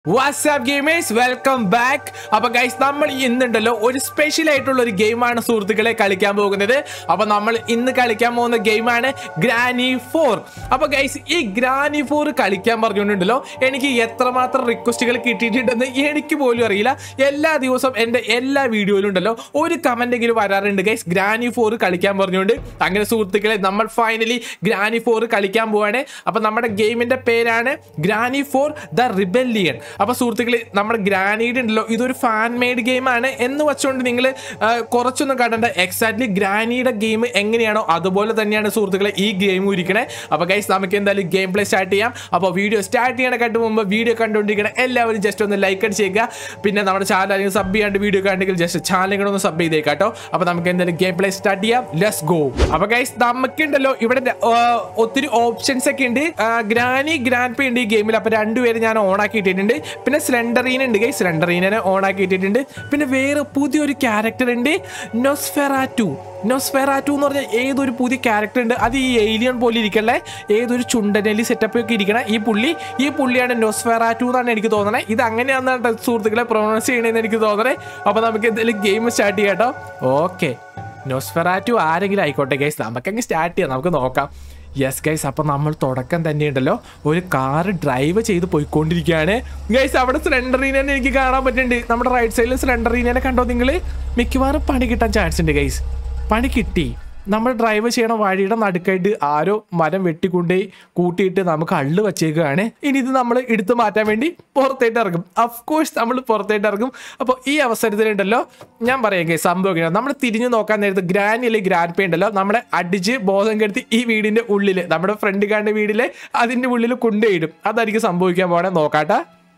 WhatsApp gamers welcome back അപ്പൊ guys നമ്മൾ ഇന്നുണ്ടല്ലോ ഒരു സ്പെഷ്യൽ ആയിട്ടുള്ള ഒരു ഗെയിമാണ് സുഹൃത്തുക്കളെ കളിക്കാൻ പോകുന്നത് അപ്പൊ നമ്മൾ ഇന്ന് കളിക്കാൻ പോകുന്ന ഗെയിമാണ് ഗ്രാനി ഫോർ അപ്പൊ ഗൈസ് ഈ ഗ്രാനി ഫോർ കളിക്കാൻ പറഞ്ഞുകൊണ്ടുണ്ടല്ലോ എനിക്ക് എത്രമാത്രം റിക്വസ്റ്റുകൾ കിട്ടിയിട്ടുണ്ടെന്ന് എനിക്ക് പോലും അറിയില്ല എല്ലാ ദിവസവും എൻ്റെ എല്ലാ വീഡിയോയിലും ഉണ്ടല്ലോ ഒരു കമന്റ് എങ്കിലും വരാറുണ്ട് ഗൈസ് ഗ്രാനി ഫോർ കളിക്കാൻ പറഞ്ഞുകൊണ്ട് അങ്ങനെ സുഹൃത്തുക്കളെ നമ്മൾ ഫൈനലി ഗ്രാനി ഫോർ കളിക്കാൻ പോവാണ് അപ്പൊ നമ്മുടെ ഗെയിമിന്റെ പേരാണ് ഗ്രാനി ഫോർ ദ റിബല്ലിയൻ അപ്പൊ സുഹൃത്തുക്കളെ നമ്മുടെ ഗ്രാനീഡ് ഉണ്ടല്ലോ ഇതൊരു ഫാൻ മെയ്ഡ് ഗെയിമാണ് എന്ന് വെച്ചുകൊണ്ട് നിങ്ങൾ കുറച്ചൊന്നും കണ്ടണ്ട എക്സാക്ട്ലി ഗ്രാനിയുടെ ഗെയിം എങ്ങനെയാണോ അതുപോലെ തന്നെയാണ് സുഹൃത്തുക്കളെ ഈ ഗെയിം ഇരിക്കണേ അപ്പൊ ഗൈസ് നമുക്ക് എന്തായാലും ഗെയിം പ്ലേ സ്റ്റാർട്ട് ചെയ്യാം അപ്പോൾ വീഡിയോ സ്റ്റാർട്ട് ചെയ്യണക്കാട്ട് മുമ്പ് വീഡിയോ കണ്ടുകൊണ്ടിരിക്കണം എല്ലാവരും ജസ്റ്റ് ഒന്ന് ലൈക്ക് അടിച്ചേക്കുക പിന്നെ നമ്മുടെ ചാനൽ അല്ലെങ്കിൽ സബ് ചെയ്യാണ്ട് വീഡിയോ കണ്ടെങ്കിൽ ജസ്റ്റ് ചാനൽ കൂടെ ഒന്ന് സബ് ചെയ്തേക്കാം കേട്ടോ അപ്പൊ നമുക്ക് എന്തായാലും ഗെയിം പ്ലേ സ്റ്റാർട്ട് ചെയ്യാം ലെറ്റ്സ് ഗോ അപ്പൊ ഗൈസ് നമുക്കുണ്ടല്ലോ ഇവിടെ ആ, ഒത്തിരി ഓപ്ഷൻസ് ഒക്കെ ഉണ്ട് ഗ്രാനി ഗ്രാൻഡ് പേ ഉണ്ട് ഈ ഗെയിമിൽ അപ്പൊ രണ്ടുപേരും ഞാൻ ഓൺ ആക്കി ഇട്ടിട്ടുണ്ട് പിന്നെ സ്ലെൻഡറീൻ ഉണ്ട് ഗൈസ് സ്ലെൻഡറീനെ ഓൺ ആക്കി ഇട്ടിട്ടുണ്ട് പിന്നെ വേറെ പുതിയൊരു ക്യാരക്ടർ ഉണ്ട് നൊസ്ഫെറാറ്റു നൊസ്ഫെറാറ്റു എന്ന് പറഞ്ഞാൽ ഏതൊരു പുതിയ ക്യാരക്ടർ ഉണ്ട് അത് ഈ ഏലിയൻ പോലെ ഇരിക്കല്ലേ ഏതൊരു ചുണ്ടനലി സെറ്റപ്പ് ഒക്കെ ഇരിക്കണ ഈ പുള്ളി ഈ പുള്ളിയാണ് നൊസ്ഫെറാറ്റു എന്നാണ് എനിക്ക് തോന്നണേ ഇത് അങ്ങനെയാണെന്നാണ് സുഹൃത്തുക്കളെ പ്രൊണൗൺസ് ചെയ്യണമെന്ന് എനിക്ക് തോന്നണേ അപ്പൊ നമുക്ക് എന്തായാലും ഗെയിം സ്റ്റാർട്ട് ചെയ്യാം കേട്ടോ ഓക്കെ നൊസ്ഫെറാറ്റു ആരെങ്കിലും ആയിക്കോട്ടെ ഗൈസ് നമുക്കങ്ങ് സ്റ്റാർട്ട് ചെയ്യാം നമുക്ക് നോക്കാം യെസ് ഗൈസ് അപ്പം നമ്മൾ തുടക്കം തന്നെ ഉണ്ടല്ലോ ഒരു കാറ് ഡ്രൈവ് ചെയ്ത് പോയിക്കൊണ്ടിരിക്കുകയാണ് ഗൈസ് അവിടെ സിലിണ്ടറിനെ എനിക്ക് കാണാൻ പറ്റുന്നുണ്ട് നമ്മുടെ റൈറ്റ് സൈഡിൽ സിലിണ്ടറിനെ കണ്ടോ നിങ്ങൾ മിക്കവാറും പണി കിട്ടാൻ ചാൻസ് ഉണ്ട് ഗൈസ് പണി കിട്ടി നമ്മൾ ഡ്രൈവ് ചെയ്യണ വഴിയുടെ നടുക്കായിട്ട് ആരോ മരം വെട്ടിക്കൊണ്ടുപോയി കൂട്ടിയിട്ട് നമുക്ക് അള്ളു വച്ചേക്കുകയാണ് ഇനി ഇത് നമ്മൾ എടുത്തു മാറ്റാൻ വേണ്ടി പുറത്തേട്ട് ഇറങ്ങും അഫ്കോഴ്സ് നമ്മൾ പുറത്തേട്ട് ഇറങ്ങും അപ്പോൾ ഈ അവസരത്തിലുണ്ടല്ലോ ഞാൻ പറയാം ഗൈസ് സംഭവം ഇങ്ങനെയാണ്. നമ്മൾ തിരിഞ്ഞു നോക്കാൻ നേരത്ത് ഗ്രാൻഡ് അല്ലെങ്കിൽ ഗ്രാൻഡ് പേ ഉണ്ടല്ലോ നമ്മളെ അടിച്ച് ബോധം കെടുത്തി ഈ വീടിന്റെ ഉള്ളിൽ നമ്മുടെ ഫ്രണ്ട് കാണുന്ന വീടിലെ അതിന്റെ ഉള്ളിൽ കൊണ്ടുപോയിടും അതായിരിക്കും സംഭവിക്കാൻ പോകണേ നോക്കാട്ടാ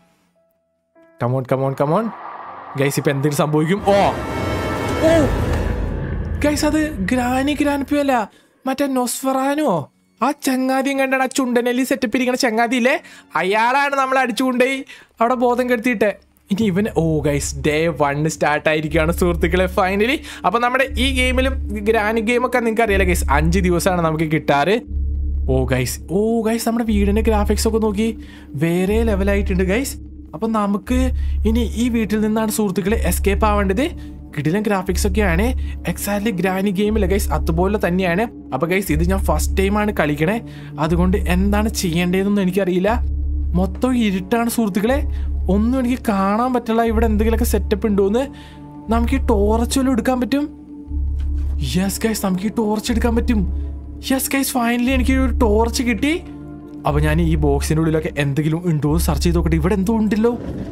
കമോൺ കമോൺ കമോൺ ഗൈസ് ഇപ്പൊ എന്തെങ്കിലും സംഭവിക്കും ഓ ഓ ഗൈസ് അത് ഗ്രാനി ഗ്രാൻഡ് അല്ല മറ്റേ നൊസ്ഫറാനോ ആ ചങ്ങാതിയും കണ്ടാണ് ആ ചുണ്ടനെല്ലി സെറ്റപ്പ് ഇരിക്കണ ചങ്ങാതിയില്ലേ അയാളാണ് നമ്മൾ അടിച്ചുകൊണ്ടേ അവിടെ ബോധം കെടുത്തിയിട്ട് ഇനി ഇവൻ ഓ ഗൈസ് ഡേ വൺ സ്റ്റാർട്ട് ആയിരിക്കുകയാണ് സുഹൃത്തുക്കളെ ഫൈനലി അപ്പൊ നമ്മുടെ ഈ ഗെയിമിലും ഗ്രാനി ഗെയിമൊക്കെ നിങ്ങൾക്ക് അറിയാലോ ഗൈസ് അഞ്ച് ദിവസമാണ് നമുക്ക് കിട്ടാറ് ഓ ഗൈസ് ഓ ഗൈസ് നമ്മുടെ വീടിന്റെ ഗ്രാഫിക്സ് ഒക്കെ നോക്കി വേറെ ലെവലായിട്ടുണ്ട് ഗൈസ് അപ്പൊ നമുക്ക് ഇനി ഈ വീട്ടിൽ നിന്നാണ് സുഹൃത്തുക്കളെ എസ്കേപ്പ് ആവേണ്ടത് കിടിലൻ ഗ്രാഫിക്സ് ഒക്കെയാണ് എക്സാക്ട്ലി ഗ്രാനി ഗെയിമിലെ ഗൈസ് അതുപോലെ തന്നെയാണ് അപ്പൊ ഗൈസ് ഇത് ഞാൻ ഫസ്റ്റ് ടൈമാണ് കളിക്കണേ അതുകൊണ്ട് എന്താണ് ചെയ്യേണ്ടതെന്നൊന്നും എനിക്കറിയില്ല മൊത്തം ഇരുട്ടാണ് സുഹൃത്തുക്കളെ ഒന്നും എനിക്ക് കാണാൻ പറ്റില്ല ഇവിടെ എന്തെങ്കിലുമൊക്കെ സെറ്റപ്പ് ഉണ്ടോന്ന് നമുക്ക് ഈ ടോർച്ച് വല്ലതും എടുക്കാൻ പറ്റും യെസ് ഗൈസ് നമുക്ക് ഈ ടോർച്ച് എടുക്കാൻ പറ്റും യെസ് ഗൈസ് ഫൈനലി എനിക്ക് ഒരു ടോർച്ച് കിട്ടി അപ്പൊ ഞാൻ ഈ ബോക്സിന്റെ ഉള്ളിലൊക്കെ എന്തെങ്കിലും ഉണ്ടോ എന്ന് സെർച്ച് ചെയ്ത് നോക്കട്ടെ ഇവിടെ എന്തോ ഉണ്ടല്ലോ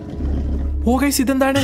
ഓ ഗൈസ് ഇതെന്താണ്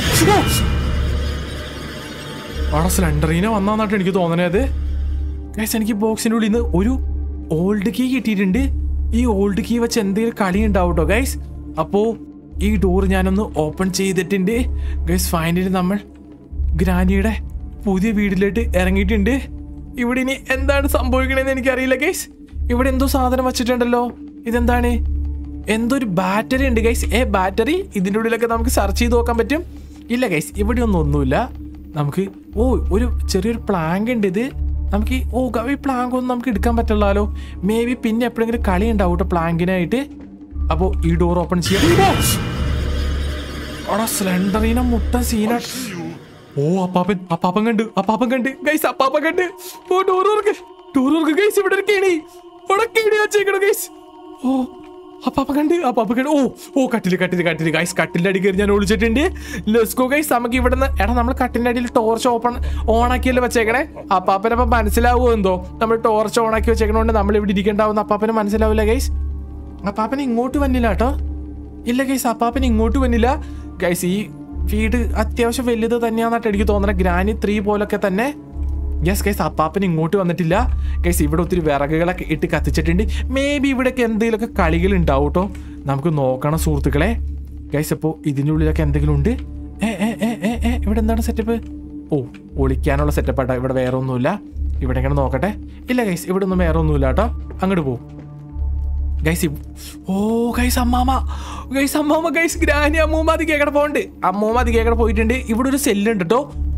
അവിടെ സ്ലണ്ടറിനെ വന്നാന്നായിട്ട് എനിക്ക് തോന്നണത് ഗൈസ് എനിക്ക് ബോക്സിന്റെ ഉള്ളിൽ നിന്ന് ഒരു ഓൾഡ് കീ കിട്ടിയിട്ടുണ്ട് ഈ ഓൾഡ് കീ വെച്ച് എന്തെങ്കിലും കളി ഉണ്ടാവും കേട്ടോ ഗൈസ് അപ്പോ ഈ ഡോർ ഞാനൊന്ന് ഓപ്പൺ ചെയ്തിട്ടുണ്ട് ഗൈസ് ഫൈനലി നമ്മൾ ഗ്രാനിയുടെ പുതിയ വീട്ടിലോട്ട് ഇറങ്ങിയിട്ടുണ്ട് ഇവിടെ ഇനി എന്താണ് സംഭവിക്കണതെന്ന് എനിക്കറിയില്ല ഗൈസ് ഇവിടെ എന്തോ സാധനം വെച്ചിട്ടുണ്ടല്ലോ ഇതെന്താണ് എന്തോ ഒരു ബാറ്ററി ഉണ്ട് ഗൈസ് ഏ ബാറ്ററി ഇതിൻ്റെ ഉള്ളിലൊക്കെ നമുക്ക് സെർച്ച് ചെയ്ത് നോക്കാൻ പറ്റും ഇല്ല ഗൈസ് ഇവിടെ ഒന്നും ഒന്നുമില്ല നമുക്ക് ഓ ഒരു ചെറിയൊരു പ്ലാങ്ക് ഉണ്ട് ഇത് നമുക്ക് ഈ ഓ ഗ- ഈ പ്ലാങ്ക് ഒന്നും നമുക്ക് എടുക്കാൻ പറ്റില്ലല്ലോ മേ ബി പിന്നെ എപ്പോഴെങ്കിലും കളി ഉണ്ടാവും കേട്ടോ പ്ലാങ്കിനായിട്ട് അപ്പോൾ ഈ ഡോർ ഓപ്പൺ ചെയ്യാം അവിടെ സ്ലെൻഡറിനെ മുട്ട സീന ഓ അപ്പാപ്പൻ അപ്പാപ്പൻ കണ്ട് അപ്പാപ്പൻ കണ്ട് ഗൈസ് അപ്പാപ്പൻ കണ്ട് ഓ ഡോർ തുറക്ക് ഡോർ തുറക്ക് ഗൈസ് ഇവിടെ ഒരു കേണി ഇവിടെ കേണി വെച്ചേക്കണം ഗൈസ് ഓ അപ്പാപ്പ കണ്ട് അപ്പാപ്പ കണ്ട് ഓ ഓ കട്ടില് കട്ടില് കട്ടില് ഗൈസ് കട്ടിലിന്റെ അടി കയറി ഞാൻ ഒളിച്ചിട്ടുണ്ട് ലെസ്കോ ഗൈസ് നമുക്ക് ഇവിടെ നിന്ന് എടാ നമ്മൾ കട്ടിലിന്റെ അടിയിൽ ടോർച്ച് ഓപ്പൺ ഓൺ ആക്കിയല്ലേ വെച്ചേക്കണേ അപ്പാപ്പനെ അപ്പം മനസ്സിലാവുമോ എന്തോ നമ്മൾ ടോർച്ച് ഓൺ ആക്കി വെച്ചേക്കണോണ്ട് നമ്മൾ ഇവിടെ ഇരിക്കണ്ടാവുന്ന അപ്പാപ്പനെ മനസ്സിലാവില്ല ഗൈസ് അപ്പാപ്പൻ ഇങ്ങോട്ട് വന്നില്ല കേട്ടോ ഇല്ല ഗൈസ് അപ്പാപ്പൻ ഇങ്ങോട്ട് വന്നില്ല ഗൈസ് ഈ വീട് അത്യാവശ്യം വലുത് തന്നെയാണെന്നായിട്ട് എനിക്ക് തോന്നണേ ഗ്രാനി ത്രീ പോലൊക്കെ തന്നെ യെസ് ഗൈസ് അപ്പാപ്പൻ ഇങ്ങോട്ട് വന്നിട്ടില്ല ഗൈസ് ഇവിടെ ഒത്തിരി വിറകുകളൊക്കെ ഇട്ട് കത്തിച്ചിട്ടുണ്ട് മേ ബി ഇവിടെയൊക്കെ എന്തെങ്കിലുമൊക്കെ കളികൾ ഉണ്ടാവും കേട്ടോ നമുക്ക് നോക്കണം സുഹൃത്തുക്കളെ ഗൈസ് അപ്പോൾ ഇതിൻ്റെ ഉള്ളിലൊക്കെ എന്തെങ്കിലും ഉണ്ട് ഏ ഏ ഏ ഏ ഏ ഇവിടെ എന്താണ് സെറ്റപ്പ് ഓ ഒളിക്കാനുള്ള സെറ്റപ്പ് ആട്ടോ ഇവിടെ വേറെ ഒന്നുമില്ല ഇവിടെ എങ്ങനെ നോക്കട്ടെ ഇല്ല ഗൈസ് ഇവിടെ ഒന്നും വേറെ ഒന്നുമില്ല കേട്ടോ അങ്ങോട്ട് പോകും ഗൈസ് ഓ ഗൈസ് അമ്മാമ ഗൈസ് അമ്മാമ ഗൈസ് ഗ്രാനി അമ്മൂമ്മ അത് കേക്കടെ പോണ്ട് അമ്മൂമ്മ അത് കേക്കടെ പോയിട്ടുണ്ട് ഇവിടെ ഒരു സെല്ലുണ്ട് കേട്ടോ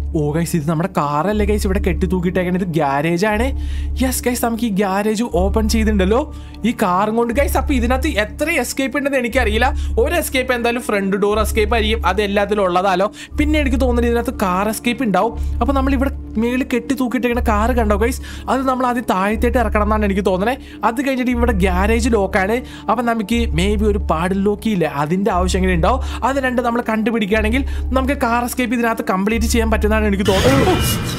ഓ ഗൈസ് ഇത് നമ്മുടെ കാറല്ലേ ഗൈസ് ഇവിടെ കെട്ടി തൂക്കിയിട്ടേക്കണത് ഇത് ഗ്യാരേജ് ആണ് യെസ് ഗൈസ് നമുക്ക് ഈ ഗ്യാരേജ് ഓപ്പൺ ചെയ്തിട്ടുണ്ടല്ലോ ഈ കാറും കൊണ്ട് ഗൈസ് അപ്പൊ ഇതിനകത്ത് എത്ര എസ്കേപ്പ് ഉണ്ടെന്ന് എനിക്കറിയില്ല ഒരു എസ്കേപ്പ് എന്തായാലും ഫ്രണ്ട് ഡോർ എസ്കേപ്പ് ആയിരിക്കും അത് എല്ലാത്തിലും ഉള്ളതാലോ പിന്നെ എനിക്ക് തോന്നുന്നത് ഇതിനകത്ത് കാർ എസ്കേപ്പ് ഉണ്ടാവും അപ്പൊ നമ്മൾ ഇവിടെ മേളിൽ കെട്ടി തൂക്കിയിട്ടേക്കുന്ന കാറ് കണ്ടോ ഗൈസ് അത് നമ്മൾ ആദ്യം താഴത്തേട്ട് ഇറക്കണം എന്നാണ് എനിക്ക് തോന്നുന്നത് അത് കഴിഞ്ഞിട്ട് ഇവിടെ ഗ്യാരേജ് ലോക്കാണ് അപ്പം നമുക്ക് മേ ബി ഒരു പാഡിൽ ലോക്കി ഇല്ല അതിൻ്റെ ആവശ്യം എങ്ങനെ ഉണ്ടാവും അത് രണ്ട് നമ്മൾ കണ്ടുപിടിക്കുകയാണെങ്കിൽ നമുക്ക് കാർ എസ്കേപ്പ് ഇതിനകത്ത് കംപ്ലീറ്റ് ചെയ്യാൻ പറ്റുന്നതാണ് എനിക്ക് തോന്നുന്നത്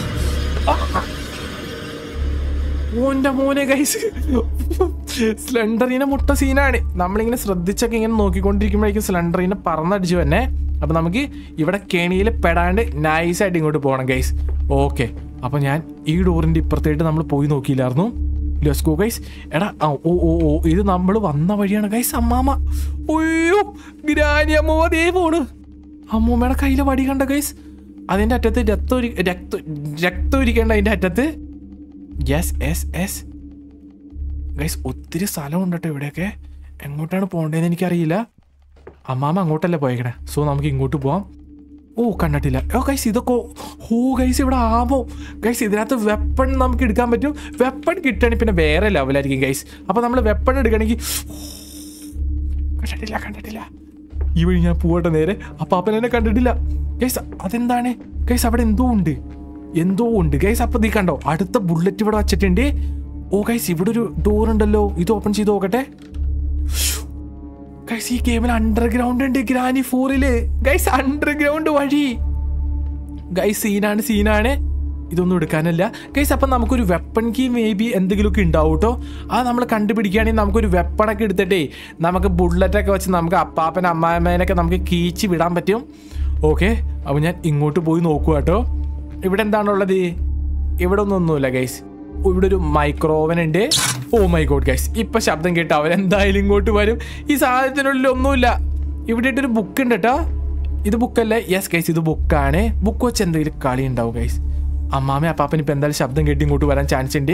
ഓന്റെ മോനെ ഗൈസ് സ്ലെൻഡറിനെ മുട്ട സീനാണ് നമ്മളിങ്ങനെ ശ്രദ്ധിച്ചൊക്കെ ഇങ്ങനെ നോക്കിക്കൊണ്ടിരിക്കുമ്പോഴേക്കും സ്ലെൻഡറിനെ പറന്നടിച്ചു തന്നെ അപ്പൊ നമുക്ക് ഇവിടെ കെണിയിൽ പെടാണ്ട് നൈസായിട്ട് ഇങ്ങോട്ട് പോകണം ഗൈസ് ഓക്കെ അപ്പൊ ഞാൻ ഈ ഡോറിന്റെ ഇപ്പുറത്തായിട്ട് നമ്മൾ പോയി നോക്കിയില്ലായിരുന്നു ലെസ്കോ ഗൈസ് എടാ ആ, ഓ ഓ ഓ ഇത് നമ്മൾ വന്ന വഴിയാണ് ഗൈസ് അമ്മാമ ഒയ്യോ ഗ്രാനി അമ്മ അതേ പോണ് അമ്മൂമ്മയുടെ കയ്യിലെ വടി കണ്ട ഗൈസ് അതിന്റെ അറ്റത്ത് രക്തം ഒരി- രക്ത രക്തം ഒരിക്കേണ്ട അതിന്റെ അറ്റത്ത് യെസ് എസ് എസ് ഗൈസ് ഒത്തിരി സ്ഥലമുണ്ട് കേട്ടോ ഇവിടെയൊക്കെ എങ്ങോട്ടാണ് പോകേണ്ടതെന്ന് എനിക്കറിയില്ല അമ്മാമ അങ്ങോട്ടല്ലേ പോയേക്കണേ സോ നമുക്ക് ഇങ്ങോട്ട് പോവാം ഓ കണ്ടിട്ടില്ല ഓ ഗൈസ് ഇതൊക്കെ ഓ ഗൈസ് ഇവിടെ ആമോ ഗൈസ് ഇതിനകത്ത് വെപ്പൺ നമുക്ക് എടുക്കാൻ പറ്റും വെപ്പൺ കിട്ടുകയാണെങ്കിൽ പിന്നെ വേറെ ലെവലായിരിക്കും ഗൈസ് അപ്പോൾ നമ്മൾ വെപ്പൺ എടുക്കണമെങ്കിൽ കണ്ടിട്ടില്ല കണ്ടിട്ടില്ല ഈ വഴി ഞാൻ പോവട്ടെ നേരെ അപ്പൊ അപ്പൻ എന്നെ കണ്ടിട്ടില്ല ഗൈസ് അതെന്താണ് ഗൈസ് അവിടെ എന്തോ ഉണ്ട് എന്തോ ഉണ്ട് ഗൈസ് അപ്പൊ നീ കണ്ടോ അടുത്ത ബുള്ളറ്റ് ഇവിടെ വച്ചിട്ടുണ്ട് ഓ ഗൈസ് ഇവിടെ ഒരു ഡോർ ഉണ്ടല്ലോ ഇത് ഓപ്പൺ ചെയ്ത് നോക്കട്ടെ ഗൈസ് ഈ ഗെയിമിൽ അണ്ടർഗ്രൗണ്ട് ഉണ്ട് ഗ്രാനി ഫോറില് ഗൈസ് അണ്ടർഗ്രൗണ്ട് വഴി ഗൈസ് സീനാണ് സീനാണ് ഇതൊന്നും എടുക്കാനല്ല ഗൈസ് അപ്പം നമുക്കൊരു വെപ്പൺ കീ മേ ബി എന്തെങ്കിലുമൊക്കെ ഉണ്ടാവും കേട്ടോ അത് നമ്മൾ കണ്ടുപിടിക്കുകയാണെങ്കിൽ നമുക്കൊരു വെപ്പണൊക്കെ എടുത്തിട്ടേ നമുക്ക് ബുള്ളറ്റൊക്കെ വെച്ച് നമുക്ക് അപ്പാപ്പൻ അമ്മാമ്മേനൊക്കെ നമുക്ക് കീച്ച് വിടാൻ പറ്റും ഓക്കെ അപ്പോൾ ഞാൻ ഇങ്ങോട്ട് പോയി നോക്കുക കേട്ടോ ഇവിടെ എന്താണുള്ളത് ഇവിടെ ഒന്നും ഒന്നുമില്ല ഗൈസ് ഇവിടെ ഒരു മൈക്രോവൻ ഉണ്ട് ഓ മൈ ഗോഡ് ഗൈസ് ഇപ്പൊ ശബ്ദം കേട്ടോ അവരെന്തായാലും ഇങ്ങോട്ട് വരും ഈ സാധനത്തിനുള്ളിൽ ഒന്നുമില്ല ഇവിടെ ഇട്ടൊരു ബുക്ക് ഉണ്ട് കേട്ടോ ഇത് ബുക്കല്ലേ യെസ് ഗൈസ് ഇത് ബുക്കാണ് ബുക്ക് വെച്ച് എന്തെങ്കിലും കളി ഉണ്ടാവും ഗൈസ് അമ്മാമ അപ്പാപ്പൻ ഇപ്പൊ എന്തായാലും ശബ്ദം കേട്ട് ഇങ്ങോട്ട് വരാൻ ചാൻസ് ഉണ്ട്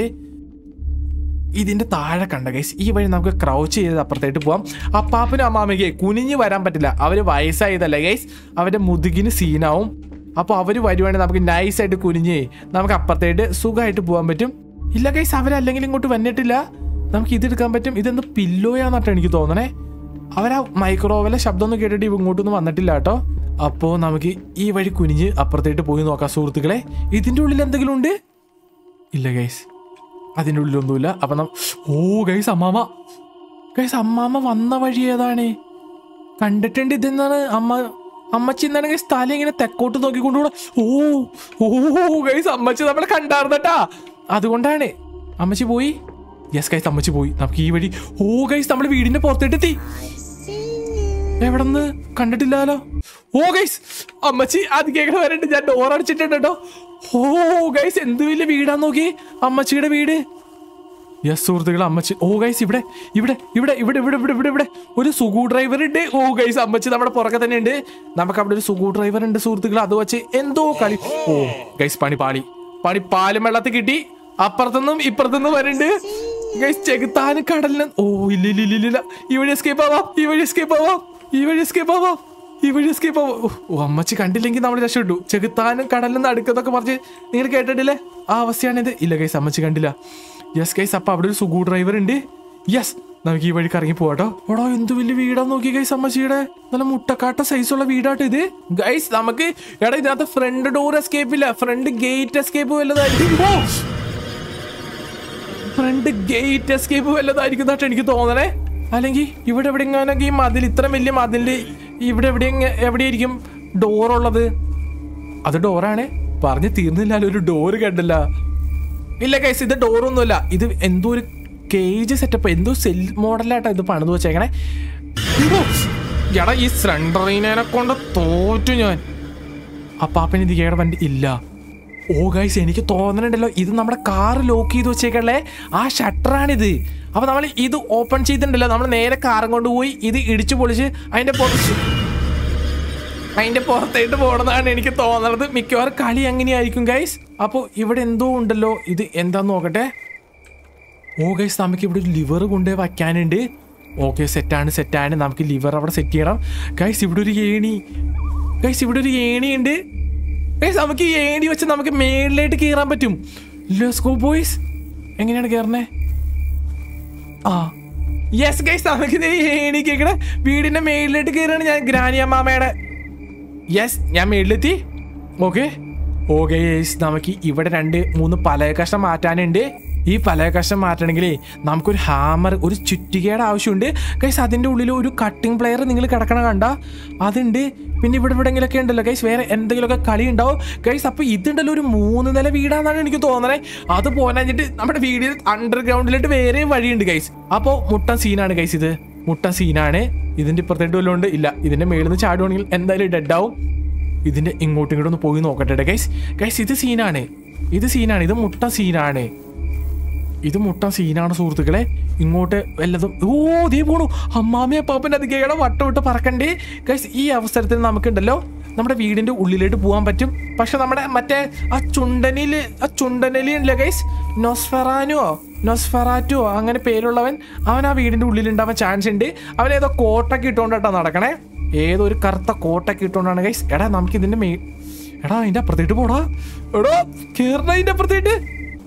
ഇതിന്റെ താഴെ കണ്ട ഗൈസ് ഈ വഴി നമുക്ക് ക്രൗച്ച് ചെയ്ത് അപ്പുറത്തേട്ട് പോവാം അപ്പാപ്പനും അമ്മാമയ്ക്ക് കുനിഞ്ഞ് വരാൻ പറ്റില്ല അവര് വയസ്സായതല്ല ഗൈസ് അവരുടെ മുതുകിന് സീനാവും അപ്പോൾ അവർ വരുവാണെങ്കിൽ നമുക്ക് നൈസായിട്ട് കുനിഞ്ഞ് നമുക്ക് അപ്പുറത്തേട്ട് സുഖമായിട്ട് പോകാൻ പറ്റും ഇല്ല ഗൈസ് അവരല്ലെങ്കിൽ ഇങ്ങോട്ട് വന്നിട്ടില്ല നമുക്ക് ഇതെടുക്കാൻ പറ്റും ഇതെന്ത് പില്ലോയാന്നിട്ട് എനിക്ക് തോന്നണേ അവരാ മൈക്രോവേലെ ശബ്ദമൊന്നും കേട്ടിട്ട് ഇങ്ങോട്ടൊന്നും വന്നിട്ടില്ല കേട്ടോ അപ്പോൾ നമുക്ക് ഈ വഴി കുനിഞ്ഞ് അപ്പുറത്തേട്ട് പോയി നോക്കാം സുഹൃത്തുക്കളെ ഇതിൻ്റെ ഉള്ളിൽ എന്തെങ്കിലും ഉണ്ട് ഇല്ല ഗൈസ് അതിൻ്റെ ഉള്ളിലൊന്നുമില്ല അപ്പം നം ഓ ഗൈസ് അമ്മാമ ഗൈസ് അമ്മാമ വന്ന വഴി ഏതാണ് കണ്ടിട്ടുണ്ട് ഇതെന്നാണ് അമ്മ അമ്മച്ചി എന്താണ് ഗൈസ് തല ഇങ്ങനെ തെക്കോട്ട് നോക്കിക്കൊണ്ടുകൂടെ ഓ ഓ ഗൈസ് അമ്മച്ചി നമ്മളെ കണ്ടാർന്നട്ടാ അതുകൊണ്ടാണ് അമ്മച്ചി പോയി യെസ് ഗൈസ് അമ്മച്ചി പോയി നമുക്ക് ഈ വഴി ഓ ഗൈസ് നമ്മൾ വീടിന്റെ പുറത്തേട്ട് എത്തി എവിടെന്ന് കണ്ടിട്ടില്ലല്ലോ ഓ ഗൈസ് അമ്മച്ചി അത് കേൾക്കാൻ വരണ്ട് ഞാൻ ഡോർ അടിച്ചിട്ടുണ്ട് കേട്ടോ ഓ ഗൈസ് എന്ത് വലിയ വീടാന്ന് നോക്കി അമ്മച്ചിയുടെ വീട് യെസ് സുഹൃത്തുക്കൾ അമ്മച്ചി ഓ ഗൈസ് ഇവിടെ ഇവിടെ ഇവിടെ ഇവിടെ ഇവിടെ ഇവിടെ ഇവിടെ ഇവിടെ ഒരു സുഗു ഡ്രൈവർ ഉണ്ട് ഓ ഗൈസ് അമ്മച്ചി നമ്മുടെ പുറകെ തന്നെ ഉണ്ട് നമുക്ക് അവിടെ ഒരു സുഗു ഡ്രൈവർ ഉണ്ട് സുഹൃത്തുക്കൾ അത് വെച്ച് എന്തോ കളി ഓ ഗൈസ് പണി പാളി പണി പാലും വെള്ളത്തിൽ കിട്ടി അപ്പുറത്തുനിന്നും ഇപ്പുറത്തുനിന്നും വരുന്നുണ്ട് ഗൈസ് ചെകുത്താന് കടലിന് ഓ ഇല്ല ഇല്ല ഇല്ല ഇല്ല ഈ വഴി എസ്കേപ്പ് ആവാം ഈ വഴി എസ്കേപ്പ് ആവാം ഈ വഴി എസ്കേപ്പ് ആവാം ഈ വഴി എസ്കേപ്പ് ആവാം ഓ, ഓ അമ്മച്ചി കണ്ടില്ലെങ്കിൽ നമ്മൾ രക്ഷപ്പെട്ടു ചെകുത്താനും കടലിൽ നിന്ന് അടുക്കുന്നതൊക്കെ പറഞ്ഞ് നിങ്ങൾ കേട്ടിട്ടില്ലേ ആ അവസ്ഥയാണിത് ഇല്ല ഗൈസ് അമ്മച്ചി കണ്ടില്ല യെസ് ഗൈസ് അപ്പൊ അവിടെ ഒരു സുഗു ഡ്രൈവർ ഉണ്ട് യെസ് നമുക്ക് ഈ വഴി കറങ്ങി പോവാട്ടോ ഓടോ എന്ത് വലിയ വീടാ നോക്കി ഗൈസ് അമ്മച്ചിയുടെ നല്ല മുട്ടക്കാട്ട സൈസുള്ള വീടാട്ടോ ഇത് ഗൈസ് നമുക്ക് എടാ ഇതിനകത്ത് ഫ്രണ്ട് ഡോർ എസ്കേപ്പ് ഇല്ല ഫ്രണ്ട് ഗേറ്റ് എസ്കേപ്പ് വല്ലതായിരിക്കും ഓ! ഫ്രണ്ട് ഗേറ്റ് എസ്കേപ്പ് വല്ലതായിരിക്കുന്നതായിട്ട് എനിക്ക് തോന്നണേ അല്ലെങ്കിൽ ഇവിടെ എവിടെ ഈ മതിൽ ഇത്ര വലിയ മതിലില് ഇവിടെ എവിടെ എവിടെയായിരിക്കും ഡോർ ഉള്ളത് അത് ഡോറാണ് പറഞ്ഞു തീർന്നില്ലല്ലോ ഒരു ഡോറ് കണ്ടല്ല ഇല്ല കൈസ് ഇത് ഡോറൊന്നുമല്ല ഇത് എന്തോ ഒരു കേജ് സെറ്റപ്പ് എന്തോ സെൽ മോഡലായിട്ടാ ഇത് പണിത് വെച്ചേക്കണേ ഇയ്യോ! എടാ ഈ സ്ലണ്ടറിനെ കൊണ്ട് തോറ്റു ഞാൻ അപ്പാപ്പൻ ഇത് കേട വണ്ടി ഇല്ല ഓ ഗൈസ് എനിക്ക് തോന്നണുണ്ടല്ലോ ഇത് നമ്മുടെ കാർ ലോക്ക് ചെയ്ത് വെച്ചേക്കല്ലേ ആ ഷട്ടറാണിത് അപ്പൊ നമ്മൾ ഇത് ഓപ്പൺ ചെയ്തിട്ടുണ്ടല്ലോ നമ്മൾ നേരെ കാറും കൊണ്ടുപോയി ഇത് ഇടിച്ചു പൊളിച്ച് അതിന്റെ പുറത്ത് അതിന്റെ പുറത്തേട്ട് പോകണമെന്നാണ് എനിക്ക് തോന്നുന്നത് മിക്കവാറും കളി അങ്ങനെയായിരിക്കും ഗൈസ് അപ്പോൾ ഇവിടെ എന്തോ ഉണ്ടല്ലോ ഇത് എന്താന്ന് നോക്കട്ടെ ഓ ഗൈസ് നമുക്ക് ഇവിടെ ഒരു ലിവർ കൊണ്ടുപോയി വയ്ക്കാനുണ്ട് ഓക്കെ സെറ്റാണ് സെറ്റാണ് നമുക്ക് ലിവർ അവിടെ സെറ്റ് ചെയ്യണം ഗൈസ് ഇവിടെ ഒരു ഏണി ഗൈസ് ഇവിടെ ഒരു ഏണി ഉണ്ട് ഗൈസ് നമുക്ക് ഈ ഏണി വെച്ച് നമുക്ക് മേളിലേക്ക് കയറാൻ പറ്റും ലെറ്റ്സ് ഗോ ബോയ്സ് എങ്ങനെയാണ് കയറണേ ആ യെസ് ഗൈസ് നമുക്ക് ഇത് ഏണി കേക്കണ വീടിന്റെ മേളിലേക്ക് കയറാണ് ഞാൻ ഗ്രാനി അമ്മാമയുടെ യെസ് ഞാൻ മേളിലെത്തി ഓക്കെ ഓക്കെ യെസ് നമുക്ക് ഇവിടെ രണ്ട് മൂന്ന് പലക കഷ്ണം മാറ്റാനുണ്ട് ഈ പലക കഷ്ണം മാറ്റണമെങ്കിൽ നമുക്കൊരു ഹാമർ ഒരു ചുറ്റികയുടെ ആവശ്യമുണ്ട് ഗൈസ് അതിൻ്റെ ഉള്ളിൽ ഒരു കട്ടിംഗ് പ്ലെയർ നിങ്ങൾ കിടക്കണ കണ്ട അതുണ്ട് പിന്നെ ഇവിടെ എവിടെയെങ്കിലൊക്കെ ഉണ്ടല്ലോ ഗൈസ് വേറെ എന്തെങ്കിലുമൊക്കെ കളി ഉണ്ടാവും ഗൈസ് അപ്പോൾ ഇതുണ്ടല്ലോ ഒരു മൂന്ന് നില വീടാണെന്നാണ് എനിക്ക് തോന്നണേ അത് പോരാഞ്ഞിട്ട് നമ്മുടെ വീടിൽ അണ്ടർഗ്രൗണ്ടിലോട്ട് വേറെ വഴിയുണ്ട് ഗൈസ് അപ്പോൾ മുട്ടൻ സീനാണ് ഗൈസ് ഇത് മുട്ടൻ സീനാണ് ഇതിന്റെ ഇപ്പുറത്തേട്ട് വല്ലതും ഉണ്ട് ഇല്ല ഇതിന്റെ മേളിൽ നിന്ന് ചാടുവാണെങ്കിൽ എന്തായാലും ഡെഡ് ആവും ഇതിന്റെ ഇങ്ങോട്ടും ഇങ്ങോട്ടും ഒന്ന് പോയി നോക്കട്ടെ ഗൈസ് ഗൈസ് ഇത് സീനാണ് ഇത് സീനാണ് ഇത് മുട്ട സീനാണ് ഇത് മുട്ട സീനാണ് സുഹൃത്തുക്കളെ ഇങ്ങോട്ട് വല്ലതും ഓ ദേ പോണു അമ്മാമ്മയെ പാപ്പൻ്റെ അതികയുടെ വട്ടം വിട്ട് പറക്കണ്ടേ ഗൈസ് ഈ അവസരത്തിൽ നമുക്കുണ്ടല്ലോ നമ്മുടെ വീടിന്റെ ഉള്ളിലേക്ക് പോകാൻ പറ്റും പക്ഷെ നമ്മുടെ മറ്റേ ആ ചുണ്ടനില് ആ ചുണ്ടനലി ഉണ്ടല്ലോ ഗൈസ് നൊസ്ഫെറാനോ നൊസ്ഫെറാറ്റോ അങ്ങനെ പേരുള്ളവൻ അവൻ ആ വീടിന്റെ ഉള്ളിലുണ്ടാവാൻ ചാൻസ് ഉണ്ട് അവൻ ഏതോ കോട്ടൊക്കെ ഇട്ടുകൊണ്ടാട്ടാ നടക്കണേ ഏതോ ഒരു കറുത്ത കോട്ടൊക്കെ ഇട്ടുകൊണ്ടാണ് ഗൈസ് എടാ നമുക്ക് ഇതിന്റെ മേ എടാ അതിന്റെ അപ്പുറത്തേട്ട് പോടാ എടോ കേറണ അതിന്റെ അപ്പുറത്തേട്ട്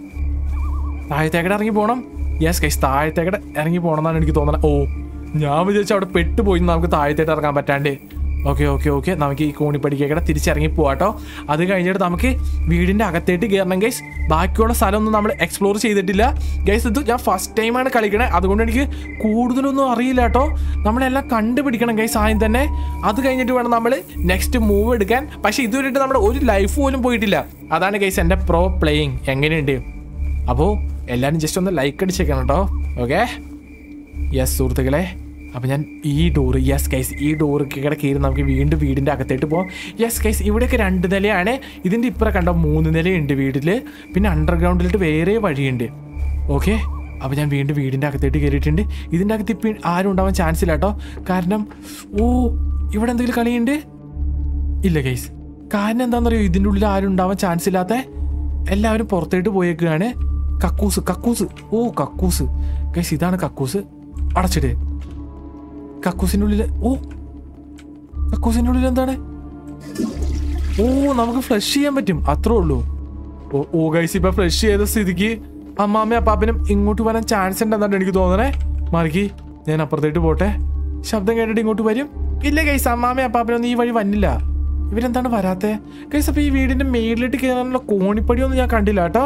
താഴത്തേക്കടെ ഇറങ്ങി പോകണം യെസ് കൈസ് താഴത്തേക്കടെ ഇറങ്ങി പോകണം എന്നാണ് എനിക്ക് തോന്നുന്നത് ഓ ഞാൻ വിചാരിച്ചു അവിടെ പെട്ടുപോയി നമുക്ക് താഴത്തേട്ട് ഇറങ്ങാൻ പറ്റാണ്ട് ഓക്കെ ഓക്കെ ഓക്കെ നമുക്ക് ഈ കോണിപ്പടിക്കേക്കടെ തിരിച്ചിറങ്ങി പോവാട്ടോ അത് കഴിഞ്ഞിട്ട് നമുക്ക് വീടിൻ്റെ അകത്തേട്ട് കയറണം ഗൈസ് ബാക്കിയുള്ള സ്ഥലമൊന്നും നമ്മൾ എക്സ്പ്ലോർ ചെയ്തിട്ടില്ല ഗൈസ് ഇത് ഞാൻ ഫസ്റ്റ് ടൈമാണ് കളിക്കണേ അതുകൊണ്ട് എനിക്ക് കൂടുതലൊന്നും അറിയില്ല കേട്ടോ നമ്മളെല്ലാം കണ്ടുപിടിക്കണം ഗൈസ് ആദ്യം തന്നെ അത് കഴിഞ്ഞിട്ട് വേണം നമ്മൾ നെക്സ്റ്റ് മൂവ് എടുക്കാൻ പക്ഷേ ഇതുവരെയായിട്ട് നമ്മുടെ ഒരു ലൈഫ് പോലും പോയിട്ടില്ല അതാണ് ഗൈസ് എൻ്റെ പ്രോ പ്ലേയിങ് എങ്ങനെയുണ്ട് അപ്പോൾ എല്ലാവരും ജസ്റ്റ് ഒന്ന് ലൈക്ക് അടിച്ചേക്കണം കേട്ടോ ഓക്കെ യെസ് സുഹൃത്തുക്കളെ അപ്പോൾ ഞാൻ ഈ ഡോറ് യെസ് കൈസ് ഈ ഡോറ് കിട കയറി നമുക്ക് വീണ്ടും വീടിൻ്റെ അകത്തേട്ട് പോകാം യെസ് കൈസ് ഇവിടെയൊക്കെ രണ്ട് നിലയാണ് ഇതിൻ്റെ ഇപ്പുറം കണ്ടോ മൂന്ന് നിലയുണ്ട് വീട്ടിൽ പിന്നെ അണ്ടർഗ്രൗണ്ടിലിട്ട് വേറെ വഴിയുണ്ട് ഓക്കെ അപ്പോൾ ഞാൻ വീണ്ടും വീടിൻ്റെ അകത്തേട്ട് കയറിയിട്ടുണ്ട് ഇതിൻ്റെ അകത്ത് ഇപ്പം ആരും ഉണ്ടാവാൻ ചാൻസ് ഇല്ല കേട്ടോ കാരണം ഓ ഇവിടെ എന്തെങ്കിലും കളിയുണ്ട് ഇല്ല ഗൈസ് കാരണം എന്താണെന്നറിയോ ഇതിൻ്റെ ഉള്ളിൽ ആരും ഉണ്ടാവാൻ ചാൻസ് ഇല്ലാത്ത എല്ലാവരും പുറത്തേട്ട് പോയേക്കുകയാണ് കക്കൂസ് കക്കൂസ് ഓ കക്കൂസ് ഗൈസ് ഇതാണ് കക്കൂസ് അടച്ചിട്ട് കക്കൂസിൻ്റെ ഉള്ളിൽ ഓ കക്കൂസിൻ്റെ ഉള്ളിൽ എന്താണ് ഓ നമുക്ക് ഫ്ലഷ് ചെയ്യാൻ പറ്റും അത്രേ ഉള്ളൂ ഓ ഓ ഗൈസ് ഇപ്പൊ ഫ്ലഷ് ചെയ്ത സ്ഥിതിക്ക് അമ്മാമ്മയും അപ്പാപ്പനും ഇങ്ങോട്ട് വരാൻ ചാൻസ് ഉണ്ടെന്നാണ് എനിക്ക് തോന്നണേ മാറിക്ക് ഞാൻ അപ്പുറത്തേട്ട് പോട്ടെ ശബ്ദം കേട്ടിട്ട് ഇങ്ങോട്ട് വരും ഇല്ല ഗൈസ് അമ്മാമ്മയും അപ്പാപ്പനൊന്നും ഈ വഴി വന്നില്ല ഇവരെന്താണ് വരാത്തെ ഗൈസ് അപ്പൊ ഈ വീടിന്റെ മേളിലിട്ട് കയറാനുള്ള കോണിപ്പടിയൊന്നും ഞാൻ കണ്ടില്ല കേട്ടോ